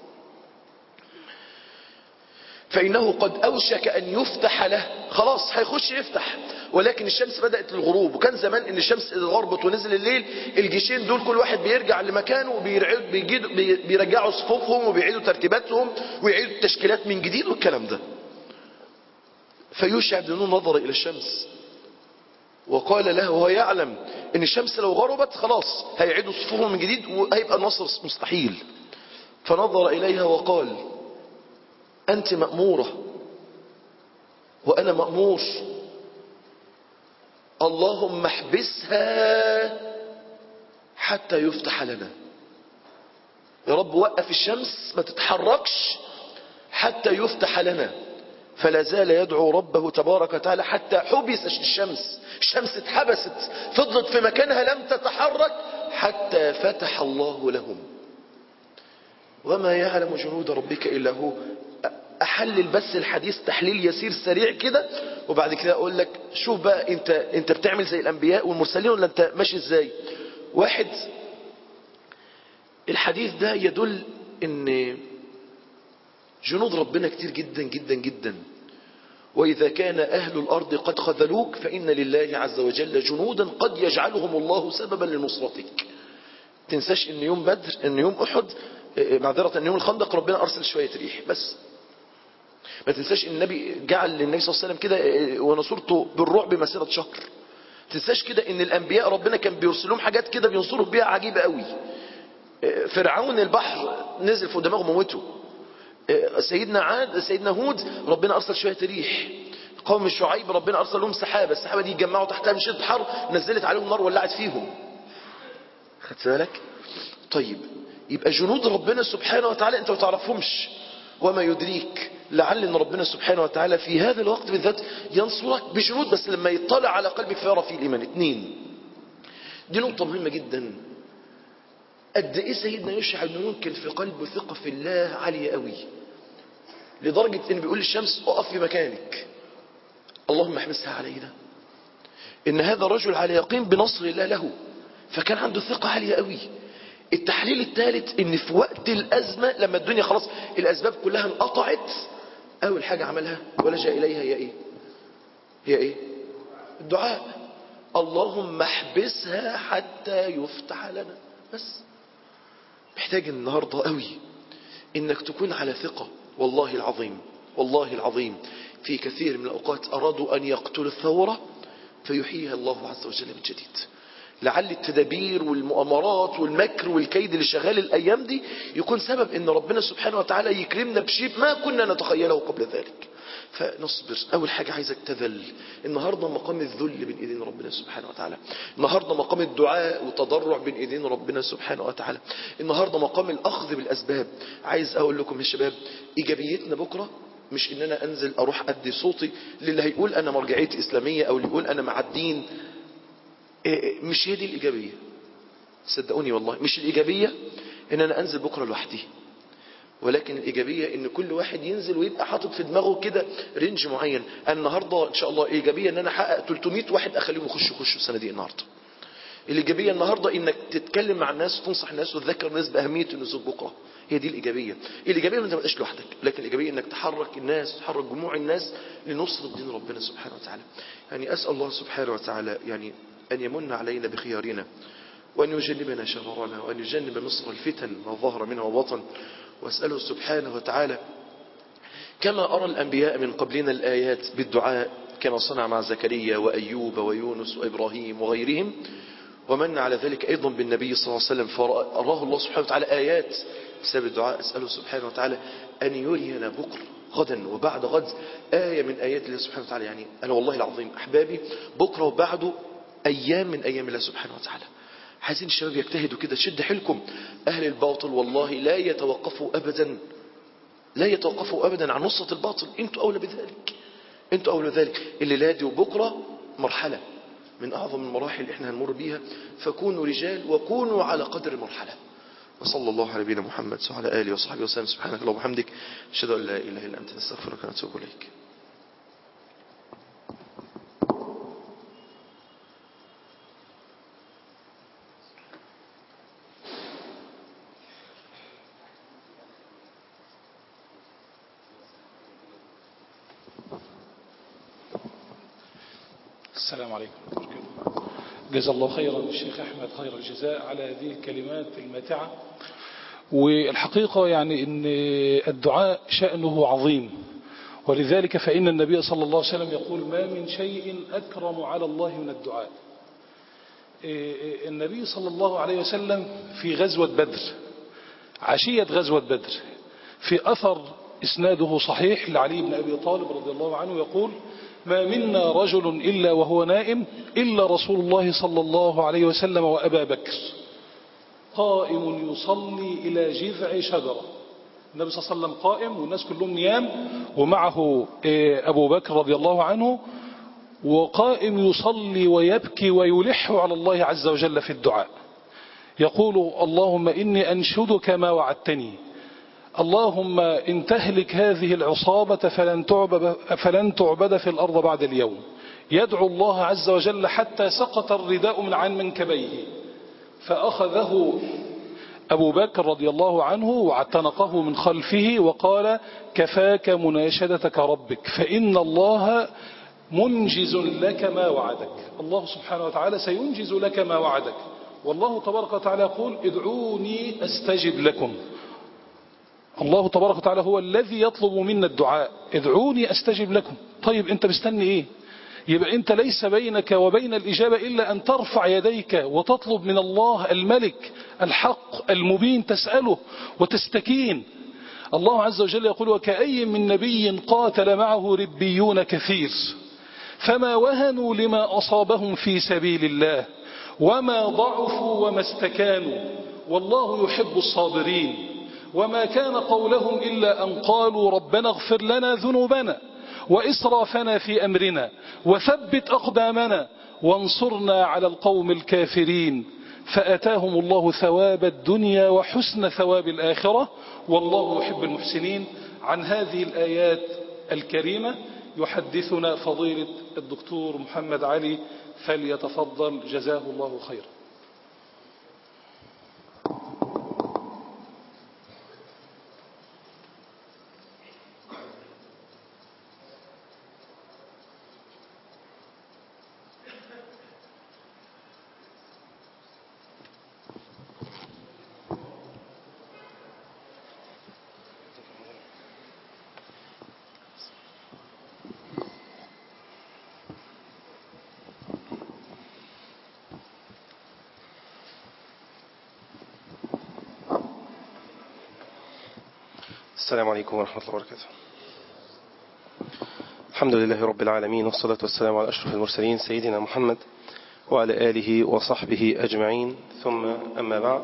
Speaker 3: فإنه قد أوشك أن يفتح له خلاص هيخش يفتح ولكن الشمس بدأت الغروب وكان زمان ان الشمس إذا غربت ونزل الليل الجيشين دول كل واحد بيرجع لمكانه وبيرعد- بيجيدوا- بي- بيرجعوا صفوفهم وبيعيدوا ترتيباتهم ويعيدوا التشكيلات من جديد والكلام ده فيوشع بن نون نظر إلى الشمس وقال له وهو يعلم ان الشمس لو غربت خلاص هيعيدوا صفوفهم من جديد وهيبقى النصر مستحيل فنظر إليها وقال أنت مأمورة وأنا مأمور اللهم احبسها حتى يفتح لنا يا رب وقف الشمس ما تتحركش حتى يفتح لنا فلا زال يدعو ربه تبارك وتعالى حتى حبس الشمس الشمس اتحبست فضلت في مكانها لم تتحرك حتى فتح الله لهم وما يعلم جنود ربك إلا هو أحلل بس الحديث تحليل يسير سريع كده وبعد كده أقول لك شوف بقى أنت, انت بتعمل زي الأنبياء والمرسلين ولا أنت ماشي إزاي واحد الحديث ده يدل ان جنود ربنا كتير جدا جدا جدا وإذا كان أهل الأرض قد خذلوك فإن لله عز وجل جنودا قد يجعلهم الله سببا لنصرتك تنساش ان يوم بدر ان يوم احد اه، معذرة ان يوم الخندق ربنا ارسل شوية ريح بس ما تنساش ان النبي جعل للنبي صلى الله عليه وسلم كده اه، ونصرته بالرعب مسيرة شهر ما تنساش كده ان الانبياء ربنا كان بيرسلهم حاجات كده بينصروا بيها عجيبة قوي اه، فرعون البحر نزل فوق دماغه موته اه، سيدنا عاد سيدنا هود ربنا ارسل شوية ريح قوم شعيب ربنا ارسل لهم سحابة السحابة دي يتجمعوا تحتها من شدة الحر نزلت عليهم نار ولعت فيهم خدت بالك طيب يبقى جنود ربنا سبحانه وتعالى انت ما تعرفهمش وما يدريك لعل ان ربنا سبحانه وتعالى في هذا الوقت بالذات ينصرك بجنود بس لما يطلع على قلبك فيرى فيه الايمان اتنين دي نقطة مهمة جدا قد ايه سيدنا يوشع بن نون كان في قلبه ثقة في الله عالية قوي لدرجة ان بيقول للشمس اقف في مكانك اللهم احبسها علينا ان هذا الرجل على يقين بنصر الله له فكان عنده ثقة عالية قوي التحليل الثالث ان في وقت الازمة لما الدنيا خلاص الاسباب كلها انقطعت اول حاجة عملها ولجأ اليها هي ايه هي ايه الدعاء اللهم احبسها حتى يفتح لنا بس محتاج النهاردة قوي انك تكون على ثقة والله العظيم والله العظيم في كثير من الأوقات أرادوا أن يقتلوا الثورة فيحييها الله عز وجل من جديد لعل التدابير والمؤامرات والمكر والكيد اللي شغال الأيام دي يكون سبب أن ربنا سبحانه وتعالى يكرمنا بشيء ما كنا نتخيله قبل ذلك فنصبر أول حاجة عايزك تذل النهاردة مقام الذل بين إيدين ربنا سبحانه وتعالى النهاردة مقام الدعاء وتضرع بين إيدين ربنا سبحانه وتعالى النهاردة مقام الأخذ بالأسباب عايز أقول لكم يا شباب إيجابيتنا بكرة مش ان انا انزل اروح ادي صوتي للي هيقول انا مرجعيتي اسلامية او اللي يقول انا مع الدين إيه مش هي دي الايجابية صدقوني والله مش الايجابية ان انا انزل بكرة لوحدي ولكن الإيجابية إن كل واحد ينزل ويبقى حاطط في دماغه كده رينج معين النهاردة إن شاء الله إيجابية إن أنا أحقق 300 واحد أخليهم يخشوا يخشوا السنة دي النهاردة الإيجابية النهاردة إنك تتكلم مع الناس وتنصح الناس وتذكر الناس بأهمية النزول بكرة هي دي الإيجابية الإيجابية إن أنت ما تبقاش لوحدك لكن الإيجابية إنك تحرك الناس تحرك جموع الناس لنصرة دين ربنا سبحانه وتعالى يعني أسأل الله سبحانه وتعالى يعني أن يمن علينا بخيارنا وأن يجنبنا شررنا وأن يجنب مصر الفتن ما ظهر منها وبطن وأسأله سبحانه وتعالى كما أرى الأنبياء من قبلنا الآيات بالدعاء كما صنع مع زكريا وأيوب ويونس وإبراهيم وغيرهم ومن على ذلك أيضا بالنبي صلى الله عليه وسلم فأراه الله سبحانه وتعالى آيات بسبب الدعاء أسأله سبحانه وتعالى أن يرينا بكرة غدا وبعد غد آية من آيات الله سبحانه وتعالى يعني أنا والله العظيم أحبابي بكرة وبعده أيام من أيام الله سبحانه وتعالى عايزين الشباب يجتهدوا كده شد حيلكم أهل الباطل والله لا يتوقفوا أبدا لا يتوقفوا أبدا عن نصرة الباطل أنتوا أولى بذلك أنتوا أولى بذلك اللي لادي وبكرة مرحلة من أعظم المراحل اللي احنا هنمر بيها فكونوا رجال وكونوا على قدر المرحلة وصلى الله على نبينا محمد وعلى آله وصحبه وسلم سبحانك اللهم وبحمدك أشهد أن لا إله إلا أنت نستغفرك ونتوب إليك
Speaker 1: السلام عليكم جزا الله خيرا الشيخ أحمد خير الجزاء على هذه الكلمات الماتعة والحقيقة يعني أن الدعاء شأنه عظيم ولذلك فإن النبي صلى الله عليه وسلم يقول ما من شيء أكرم على الله من الدعاء النبي صلى الله عليه وسلم في غزوة بدر عشية غزوة بدر في أثر إسناده صحيح لعلي بن أبي طالب رضي الله عنه يقول ما منا رجل إلا وهو نائم إلا رسول الله صلى الله عليه وسلم وأبا بكر قائم يصلي إلى جذع شجرة النبي صلى الله عليه وسلم قائم والناس كلهم نيام ومعه أبو بكر رضي الله عنه وقائم يصلي ويبكي ويلح على الله عز وجل في الدعاء يقول اللهم إني أنشدك ما وعدتني اللهم إن تهلك هذه العصابة فلن تعبد, فلن تعبد في الأرض بعد اليوم يدعو الله عز وجل حتى سقط الرداء من عن منكبيه فأخذه أبو بكر رضي الله عنه واعتنقه من خلفه وقال كفاك مناشدتك ربك فإن الله منجز لك ما وعدك الله سبحانه وتعالى سينجز لك ما وعدك والله تبارك وتعالى يقول ادعوني أستجب لكم الله تبارك وتعالى هو الذي يطلب منا الدعاء ادعوني أستجب لكم طيب انت مستني ايه يبقى انت ليس بينك وبين الإجابة إلا أن ترفع يديك وتطلب من الله الملك الحق المبين تسأله وتستكين الله عز وجل يقول وكأي من نبي قاتل معه ربيون كثير فما وهنوا لما أصابهم في سبيل الله وما ضعفوا وما استكانوا والله يحب الصابرين وما كان قولهم إلا أن قالوا ربنا اغفر لنا ذنوبنا وإسرافنا في أمرنا وثبت أقدامنا وانصرنا على القوم الكافرين فأتاهم الله ثواب الدنيا وحسن ثواب الآخرة والله يحب المحسنين عن هذه الآيات الكريمة يحدثنا فضيلة الدكتور محمد علي فليتفضل جزاه الله خيرا
Speaker 4: السلام عليكم ورحمة الله وبركاته الحمد لله رب العالمين والصلاة والسلام على أشرف المرسلين سيدنا محمد وعلى آله وصحبه أجمعين ثم أما بعد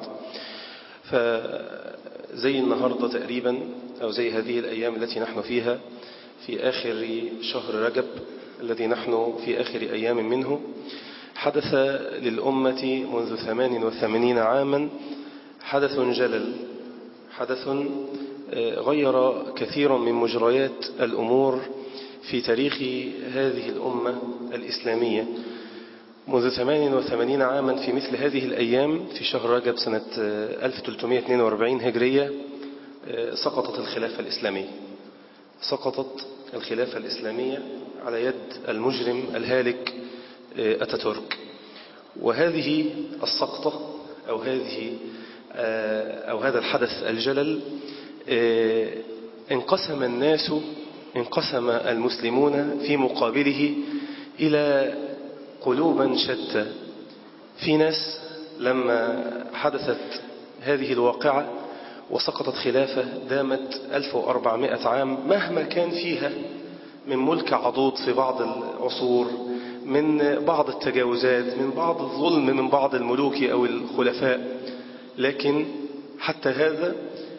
Speaker 4: فزي النهاردة تقريبا أو زي هذه الأيام التي نحن فيها في آخر شهر رجب الذي نحن في آخر أيام منه حدث للأمة منذ 88 عاما حدث جلل حدث غير كثيرا من مجريات الأمور في تاريخ هذه الأمة الإسلامية منذ 88 عاما في مثل هذه الأيام في شهر رجب سنة 1342 هجرية سقطت الخلافة الإسلامية سقطت الخلافة الإسلامية على يد المجرم الهالك أتاتورك وهذه السقطة أو هذه أو هذا الحدث الجلل آه، انقسم الناس انقسم المسلمون في مقابله إلى قلوبا شتى في ناس لما حدثت هذه الواقعة وسقطت خلافة دامت 1400 عام مهما كان فيها من ملك عضوض في بعض العصور من بعض التجاوزات من بعض الظلم من بعض الملوك أو الخلفاء لكن حتى هذا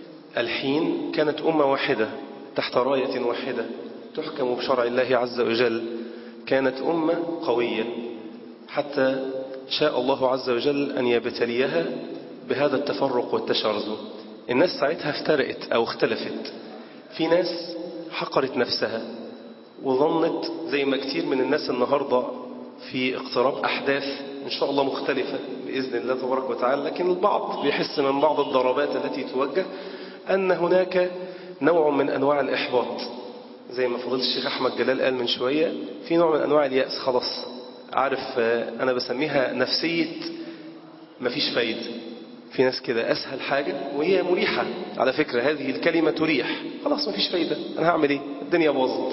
Speaker 4: الحين كانت أمة واحدة تحت راية واحدة تحكم بشرع الله عز وجل كانت أمة قوية حتى شاء الله عز وجل أن يبتليها بهذا التفرق والتشرذم الناس ساعتها افترقت أو اختلفت في ناس حقرت نفسها وظنت زي ما كتير من الناس النهاردة في اقتراب أحداث إن شاء الله مختلفة بإذن الله تبارك وتعالى لكن البعض بيحس من بعض الضربات التي توجه أن هناك نوع من أنواع الإحباط زي ما فضيلة الشيخ أحمد جلال قال من شوية في نوع من أنواع اليأس خلاص عارف أنا بسميها نفسية مفيش فايدة في ناس كده أسهل حاجة وهي مريحة على فكرة هذه الكلمة تريح خلاص مفيش فايدة أنا هعمل إيه الدنيا باظت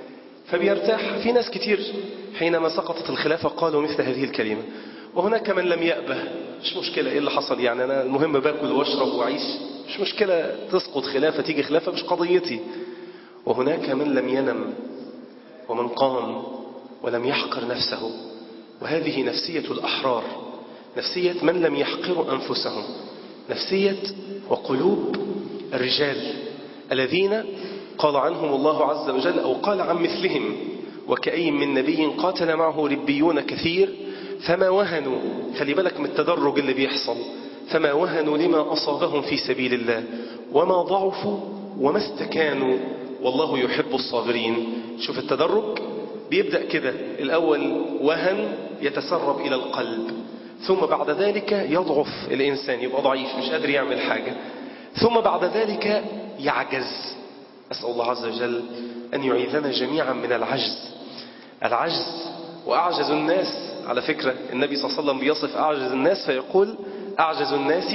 Speaker 4: فبيرتاح في ناس كتير حينما سقطت الخلافة قالوا مثل هذه الكلمة وهناك من لم يأبه مش مشكلة إيه اللي حصل يعني أنا المهم باكل واشرب وأعيش مش مشكلة تسقط خلافة تيجي خلافة مش قضيتي وهناك من لم ينم ومن قام ولم يحقر نفسه وهذه نفسية الأحرار نفسية من لم يحقروا أنفسهم نفسية وقلوب الرجال الذين قال عنهم الله عز وجل أو قال عن مثلهم وكأي من نبي قاتل معه ربيون كثير فما وهنوا خلي بالك من التدرج اللي بيحصل فما وهنوا لما أصابهم في سبيل الله وما ضعفوا وما استكانوا والله يحب الصابرين شوف التدرج بيبدأ كده الأول وهن يتسرب إلى القلب ثم بعد ذلك يضعف الإنسان يبقى ضعيف مش قادر يعمل حاجة ثم بعد ذلك يعجز أسأل الله عز وجل أن يعيذنا جميعا من العجز العجز وأعجز الناس على فكرة النبي صلى الله عليه وسلم بيصف أعجز الناس فيقول أعجز الناس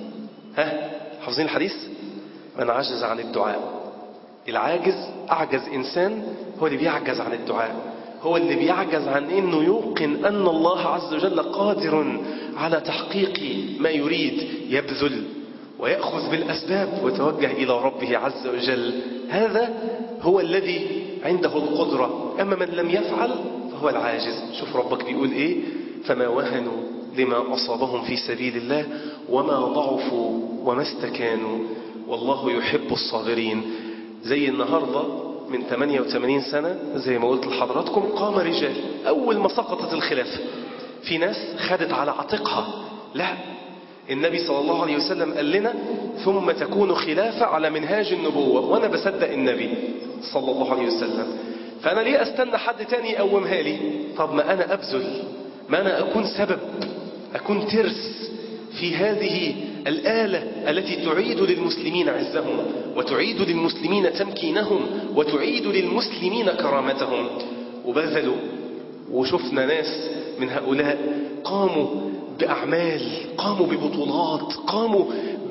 Speaker 4: ها حافظين الحديث من عجز عن الدعاء العاجز أعجز إنسان هو اللي بيعجز عن الدعاء هو اللي بيعجز عن أنه يوقن أن الله عز وجل قادر على تحقيق ما يريد يبذل ويأخذ بالأسباب ويتوجه إلى ربه عز وجل هذا هو الذي عنده القدرة أما من لم يفعل فهو العاجز شوف ربك بيقول إيه فما وهنوا لما أصابهم في سبيل الله وما ضعفوا وما استكانوا والله يحب الصابرين زي النهاردة من 88 سنة زي ما قلت لحضراتكم قام رجال أول ما سقطت الخلافة في ناس خدت على عاتقها لا النبي صلى الله عليه وسلم قال لنا ثم تكون خلافة على منهاج النبوة وأنا بصدق النبي صلى الله عليه وسلم فأنا ليه أستنى حد تاني يقومها لي طب ما أنا أبذل ما أنا أكون سبب أكون ترس في هذه الآلة التي تعيد للمسلمين عزهم وتعيد للمسلمين تمكينهم وتعيد للمسلمين كرامتهم وبذلوا وشفنا ناس من هؤلاء قاموا بأعمال قاموا ببطولات قاموا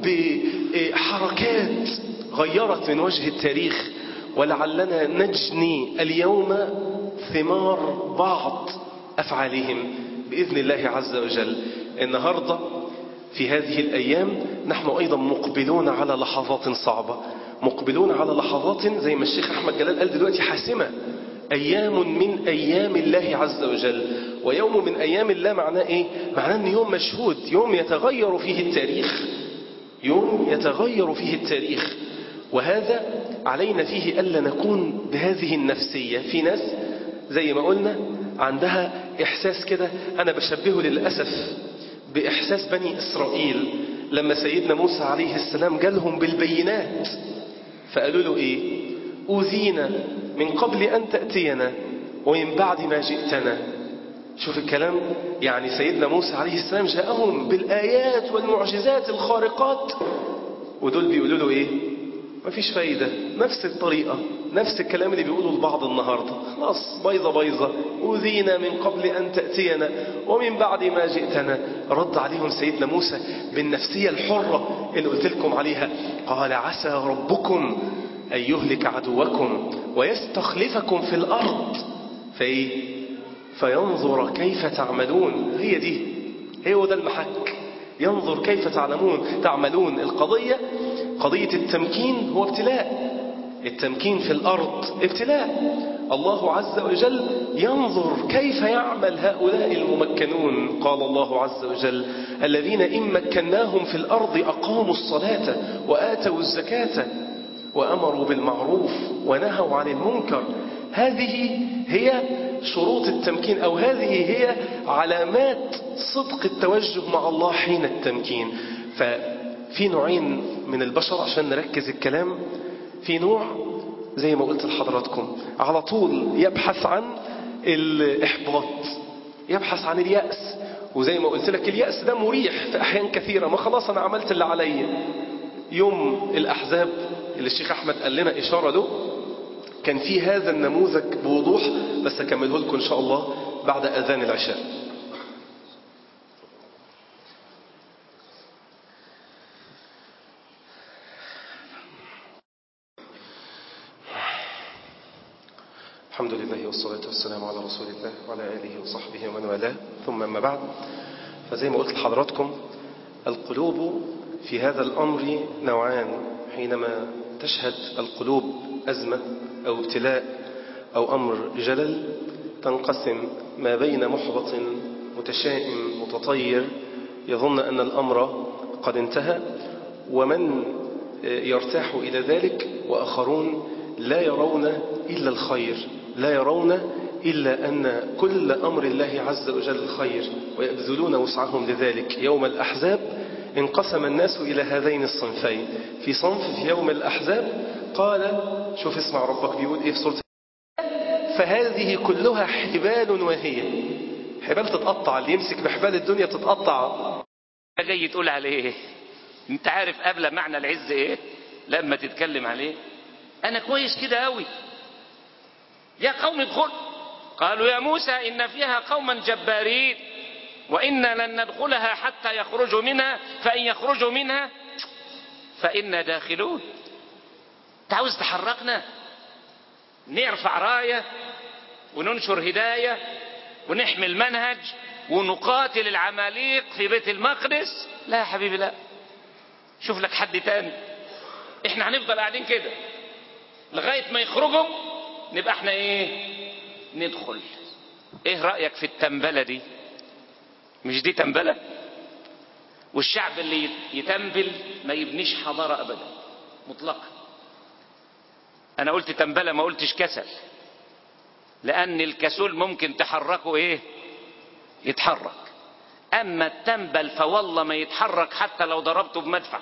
Speaker 4: بحركات غيرت من وجه التاريخ ولعلنا نجني اليوم ثمار بعض أفعالهم بإذن الله عز وجل النهاردة في هذه الأيام نحن أيضا مقبلون على لحظات صعبة مقبلون على لحظات زي ما الشيخ أحمد جلال قال دلوقتي حاسمة أيام من أيام الله عز وجل ويوم من أيام الله معناه إيه؟ معناه أن يوم مشهود يوم يتغير فيه التاريخ يوم يتغير فيه التاريخ وهذا علينا فيه ألا نكون بهذه النفسية في ناس زي ما قلنا عندها إحساس كده أنا بشبهه للأسف بإحساس بني إسرائيل لما سيدنا موسى عليه السلام جالهم بالبينات فقالوا له إيه أوذينا من قبل أن تأتينا ومن بعد ما جئتنا شوف الكلام يعني سيدنا موسى عليه السلام جاءهم بالآيات والمعجزات الخارقات ودول بيقولوا له إيه مفيش فايدة نفس الطريقة نفس الكلام اللي بيقوله البعض النهاردة خلاص بيضة بيضة أوذينا من قبل أن تأتينا ومن بعد ما جئتنا رد عليهم سيدنا موسى بالنفسية الحرة اللي قلت لكم عليها قال عسى ربكم أن يهلك عدوكم ويستخلفكم في الأرض فإيه فينظر كيف تعملون هي دي هو ده المحك ينظر كيف تعلمون تعملون القضية قضية التمكين هو ابتلاء التمكين في الأرض ابتلاء الله عز وجل ينظر كيف يعمل هؤلاء الممكنون قال الله عز وجل الذين إن مكناهم في الأرض أقاموا الصلاة وآتوا الزكاة وأمروا بالمعروف ونهوا عن المنكر هذه هي شروط التمكين أو هذه هي علامات صدق التوجه مع الله حين التمكين ففي نوعين من البشر عشان نركز الكلام في نوع زي ما قلت لحضراتكم على طول يبحث عن الإحباط يبحث عن اليأس وزي ما قلت لك اليأس ده مريح في أحيان كثيرة ما خلاص أنا عملت اللي عليا يوم الأحزاب اللي الشيخ أحمد قال لنا إشارة له كان في هذا النموذج بوضوح بس أكمله لكم إن شاء الله بعد أذان العشاء الحمد لله والصلاة والسلام على رسول الله وعلى آله وصحبه ومن والاه ثم أما بعد فزي ما قلت لحضراتكم القلوب في هذا الأمر نوعان حينما تشهد القلوب أزمة أو ابتلاء أو أمر جلل تنقسم ما بين محبط متشائم متطير يظن أن الأمر قد انتهى ومن يرتاح إلى ذلك وآخرون لا يرون إلا الخير لا يرون إلا أن كل أمر الله عز وجل خير ويبذلون وسعهم لذلك يوم الأحزاب انقسم الناس إلى هذين الصنفين في صنف في يوم الأحزاب قال شوف اسمع ربك بيقول إيه في سورة فهذه كلها حبال وهي حبال تتقطع اللي يمسك بحبال الدنيا تتقطع
Speaker 5: جاي تقول عليه ايه انت عارف قبل معنى العز ايه لما تتكلم عليه انا كويس كده قوي يا قوم ادخل قالوا يا موسى ان فيها قوما جبارين وإنا لن ندخلها حتى يخرجوا منها فإن يخرجوا منها فإنا داخلون تعوز تحركنا نرفع راية وننشر هداية ونحمل منهج ونقاتل العماليق في بيت المقدس لا يا حبيبي لا شوف لك حد تاني احنا هنفضل قاعدين كده لغاية ما يخرجوا نبقى احنا ايه ندخل ايه رأيك في التنبلة دي مش دي تنبلة والشعب اللي يتنبل ما يبنيش حضارة أبدا مطلقا أنا قلت تنبلة ما قلتش كسل لأن الكسول ممكن تحركه إيه يتحرك أما التنبل فوالله ما يتحرك حتى لو ضربته بمدفع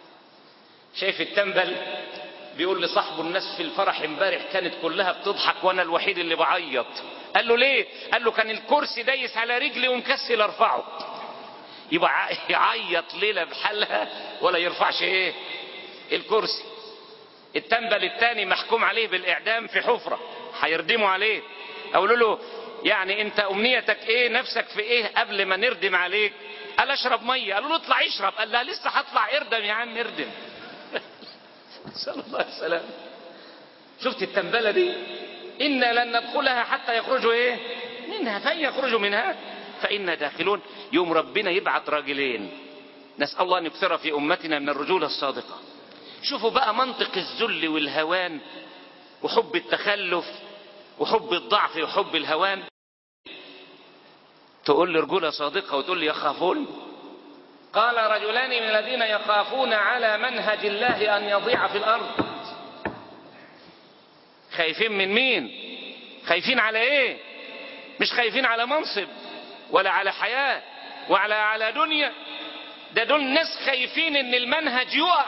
Speaker 5: شايف التنبل بيقول لصاحبه الناس في الفرح امبارح كانت كلها بتضحك وانا الوحيد اللي بعيط قال له ليه قال له كان الكرسي دايس على رجلي ومكسل ارفعه يبقى يعيط ليلة بحالها ولا يرفعش ايه الكرسي التنبل الثاني محكوم عليه بالاعدام في حفرة هيردموا عليه اقول له يعني انت امنيتك ايه نفسك في ايه قبل ما نردم عليك قال اشرب ميه قالوا له اطلع اشرب قال لا لسه هطلع اردم يا عم اردم نسال الله السلام شفت التنبله دي انا لن ندخلها حتى يخرجوا ايه منها فان يخرجوا منها فانا داخلون يوم ربنا يبعت راجلين نسال الله ان يكثر في امتنا من الرجوله الصادقه شوفوا بقى منطق الذل والهوان وحب التخلف وحب الضعف وحب الهوان تقول لي رجولة صادقة وتقول لي يخافون قال رجلان من الذين يخافون على منهج الله أن يضيع في الأرض خايفين من مين خايفين على ايه مش خايفين على منصب ولا على حياة ولا على دنيا ده دول ناس خايفين ان المنهج يقع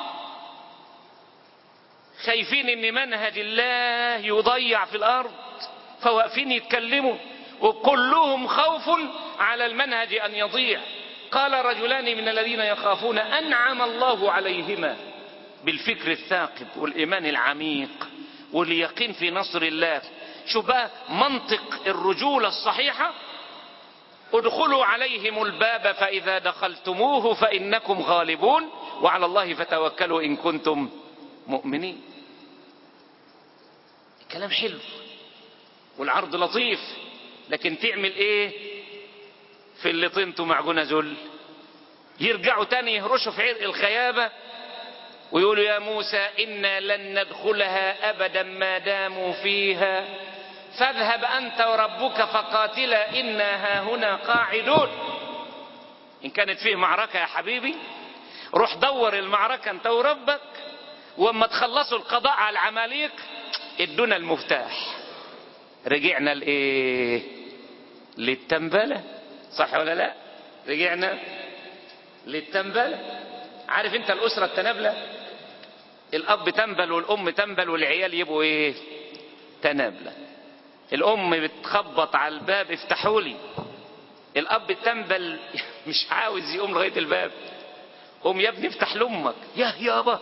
Speaker 5: خايفين ان منهج الله يضيع في الارض فواقفين يتكلموا وكلهم خوف على المنهج ان يضيع قال رجلان من الذين يخافون انعم الله عليهما بالفكر الثاقب والإيمان العميق واليقين في نصر الله شوف بقى منطق الرجولة الصحيحة ادخلوا عليهم الباب فإذا دخلتموه فإنكم غالبون وعلى الله فتوكلوا إن كنتم مؤمنين الكلام حلو والعرض لطيف لكن تعمل ايه في اللي طينته معجونة ذل يرجعوا تاني يهرشوا في عرق الخيابة ويقولوا يا موسى إنا لن ندخلها أبدا ما داموا فيها فاذهب أنت وربك فقاتلا إنا هاهنا قاعدون إن كانت فيه معركة يا حبيبي روح دور المعركة أنت وربك وأما تخلصوا القضاء على العماليق ادونا المفتاح رجعنا لإيه للتنبلة صح ولا لا رجعنا للتنبلة عارف انت الأسرة التنابلة الأب تنبل والأم تنبل والعيال يبقوا ايه تنابلة الأم بتخبط على الباب افتحوا لي الأب التنبل مش عاوز يقوم لغاية الباب قوم يا ابني افتح لأمك يا يابا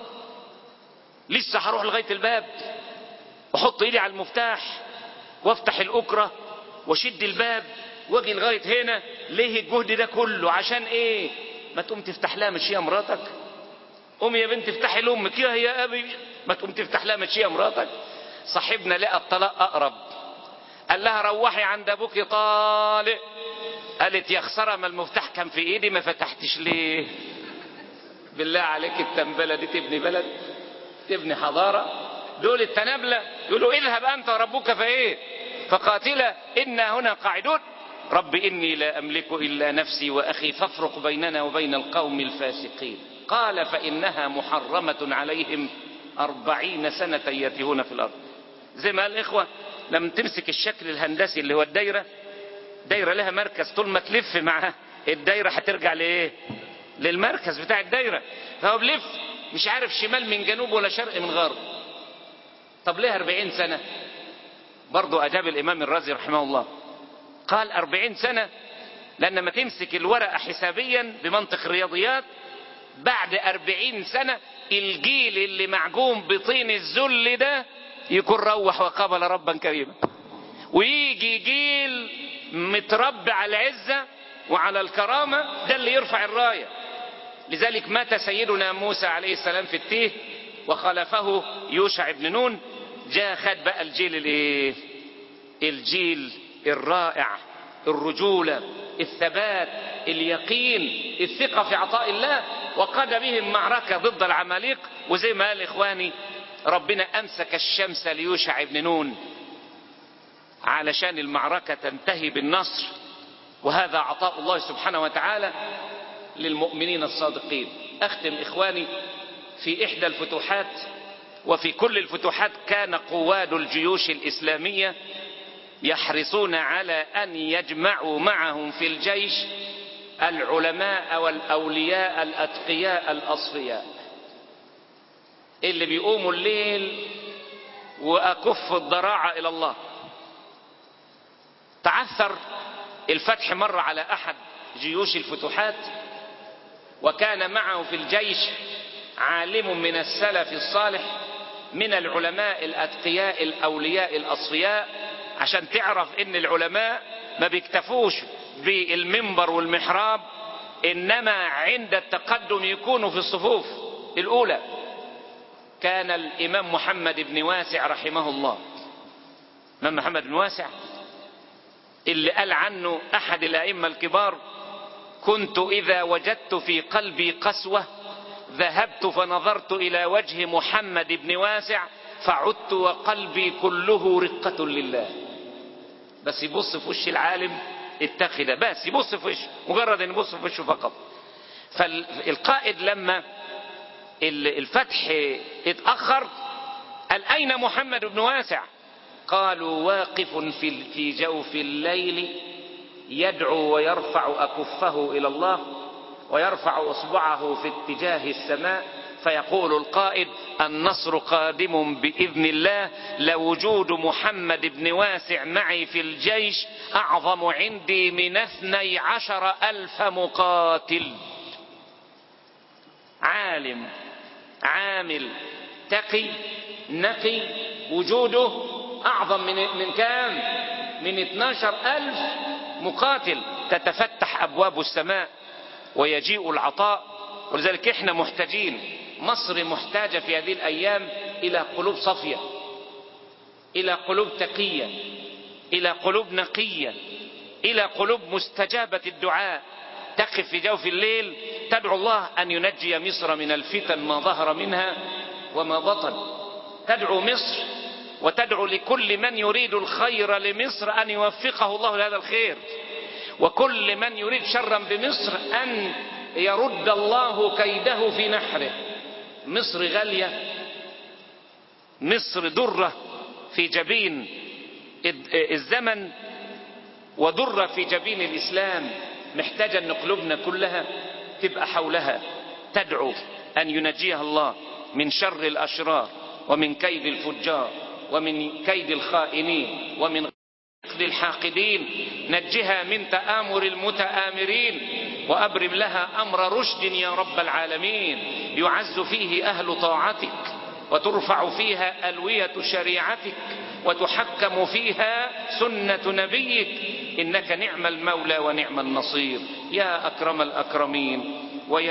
Speaker 5: لسه هروح لغاية الباب واحط ايدي على المفتاح وافتح الأكرة واشد الباب واجي لغاية هنا ليه الجهد ده كله عشان ايه ما تقوم تفتح لها مش هي مراتك قوم يا بنت افتحي لامك يا يا ابي ما تقوم تفتح لها مش هي مراتك صاحبنا لقى الطلاق اقرب قال لها روحي عند ابوك طالق قالت يا خساره ما المفتاح كان في ايدي ما فتحتش ليه بالله عليك التنبله دي تبني بلد تبني حضاره دول التنابله يقولوا اذهب انت وربك فايه فقاتلا انا هنا قاعدون رب إني لا أملك إلا نفسي وأخي فافرق بيننا وبين القوم الفاسقين قال فإنها محرمة عليهم أربعين سنة يتيهون في الأرض زي ما قال الإخوة لما تمسك الشكل الهندسي اللي هو الدايرة دايرة لها مركز طول ما تلف معها الدايرة هترجع لإيه للمركز بتاع الدايرة فهو بلف مش عارف شمال من جنوب ولا شرق من غرب طب ليه أربعين سنة برضو أجاب الإمام الرازي رحمه الله قال أربعين سنة لأن ما تمسك الورقة حسابيا بمنطق الرياضيات بعد أربعين سنة الجيل اللي معجون بطين الذل ده يكون روح وقابل ربا كريما ويجي جيل متربى على العزة وعلى الكرامة ده اللي يرفع الراية لذلك مات سيدنا موسى عليه السلام في التيه وخلفه يوشع بن نون جاء خد بقى الجيل الايه الجيل الرائع الرجولة الثبات اليقين الثقة في عطاء الله وقاد بهم معركة ضد العماليق وزي ما قال إخواني ربنا أمسك الشمس ليوشع بن نون علشان المعركة تنتهي بالنصر وهذا عطاء الله سبحانه وتعالى للمؤمنين الصادقين أختم إخواني في إحدى الفتوحات وفي كل الفتوحات كان قواد الجيوش الإسلامية يحرصون على أن يجمعوا معهم في الجيش العلماء والأولياء الأتقياء الأصفياء اللي بيقوموا الليل وأكف الضراعة إلى الله تعثر الفتح مر على أحد جيوش الفتوحات وكان معه في الجيش عالم من السلف الصالح من العلماء الأتقياء الأولياء الأصفياء عشان تعرف ان العلماء ما بيكتفوش بالمنبر والمحراب انما عند التقدم يكونوا في الصفوف الاولى كان الامام محمد بن واسع رحمه الله امام محمد بن واسع اللي قال عنه احد الائمه الكبار كنت اذا وجدت في قلبي قسوه ذهبت فنظرت الى وجه محمد بن واسع فعدت وقلبي كله رقة لله بس يبص في وش العالم اتخذ بس يبص في وشه مجرد ان يبص في وشه فقط فالقائد لما الفتح اتأخر قال أين محمد بن واسع قالوا واقف في في جوف الليل يدعو ويرفع أكفه إلى الله ويرفع إصبعه في اتجاه السماء فيقول القائد النصر قادم بإذن الله لوجود محمد بن واسع معي في الجيش أعظم عندي من اثني عشر ألف مقاتل عالم عامل تقي نقي وجوده أعظم من من كام؟ من 12 ألف مقاتل تتفتح أبواب السماء ويجيء العطاء ولذلك احنا محتاجين مصر محتاجة في هذه الأيام إلى قلوب صفية إلى قلوب تقية إلى قلوب نقية إلى قلوب مستجابة الدعاء تقف في جوف الليل تدعو الله أن ينجي مصر من الفتن ما ظهر منها وما بطن تدعو مصر وتدعو لكل من يريد الخير لمصر أن يوفقه الله لهذا الخير وكل من يريد شرا بمصر أن يرد الله كيده في نحره مصر غالية مصر درة في جبين الزمن ودرة في جبين الإسلام محتاجة أن قلوبنا كلها تبقى حولها تدعو أن ينجيها الله من شر الأشرار ومن كيد الفجار ومن كيد الخائنين ومن حقد الحاقدين نجها من تآمر المتآمرين وأبرم لها أمر رشد يا رب العالمين يعز فيه أهل طاعتك وترفع فيها ألوية شريعتك وتحكم فيها سنة نبيك إنك نعم المولى ونعم النصير يا أكرم الأكرمين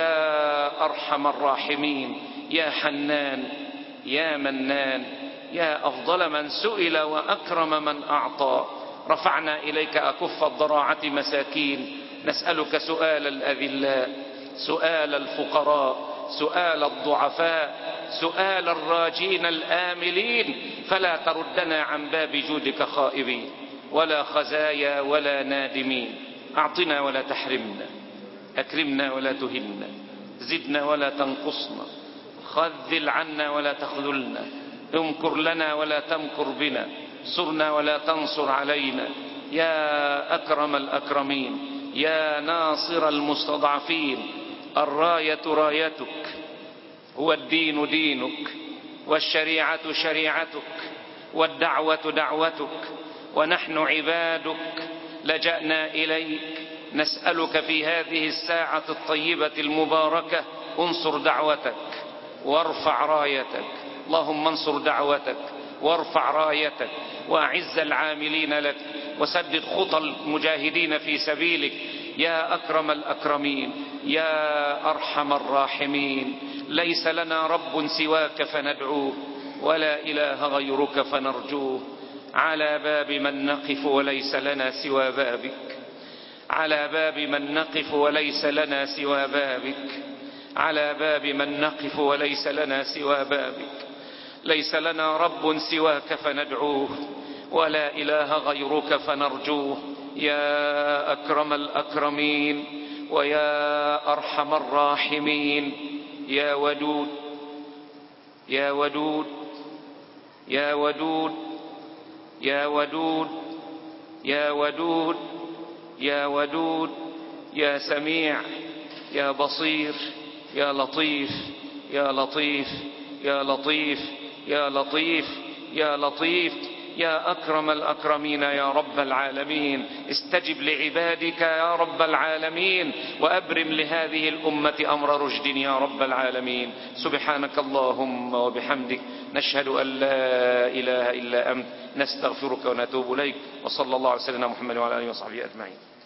Speaker 5: ويا أرحم الراحمين يا حنان يا منان يا أفضل من سئل وأكرم من أعطى رفعنا إليك أكف الضراعة مساكين نسألك سؤال الأذلاء سؤال الفقراء سؤال الضعفاء سؤال الراجين الآملين فلا تردنا عن باب جودك خائبين ولا خزايا ولا نادمين أعطنا ولا تحرمنا أكرمنا ولا تهنا زدنا ولا تنقصنا خذل عنا ولا تخذلنا امكر لنا ولا تمكر بنا صرنا ولا تنصر علينا يا أكرم الأكرمين يا ناصر المستضعفين الراية رايتك هو الدين دينك والشريعة شريعتك والدعوة دعوتك ونحن عبادك لجأنا إليك نسألك في هذه الساعة الطيبة المباركة انصر دعوتك وارفع رايتك اللهم انصر دعوتك وارفع رايتك واعز العاملين لك وسدد خطى المجاهدين في سبيلك يا اكرم الاكرمين يا ارحم الراحمين ليس لنا رب سواك فندعوه ولا اله غيرك فنرجوه على باب من نقف وليس لنا سوى بابك على باب من نقف وليس لنا سوى بابك على باب من نقف وليس لنا سوى بابك ليس لنا رب سواك فندعوه ولا إله غيرك فنرجوه يا أكرم الأكرمين ويا أرحم الراحمين يا ودود يا ودود يا ودود يا ودود يا ودود يا ودود يا سميع يا بصير يا لطيف يا لطيف يا لطيف يا لطيف يا لطيف يا أكرم الأكرمين يا رب العالمين استجب لعبادك يا رب العالمين وأبرم لهذه الأمة أمر رشد يا رب العالمين سبحانك اللهم وبحمدك نشهد أن لا إله إلا أنت نستغفرك ونتوب إليك وصلى الله على سيدنا محمد وعلى آله وصحبه أجمعين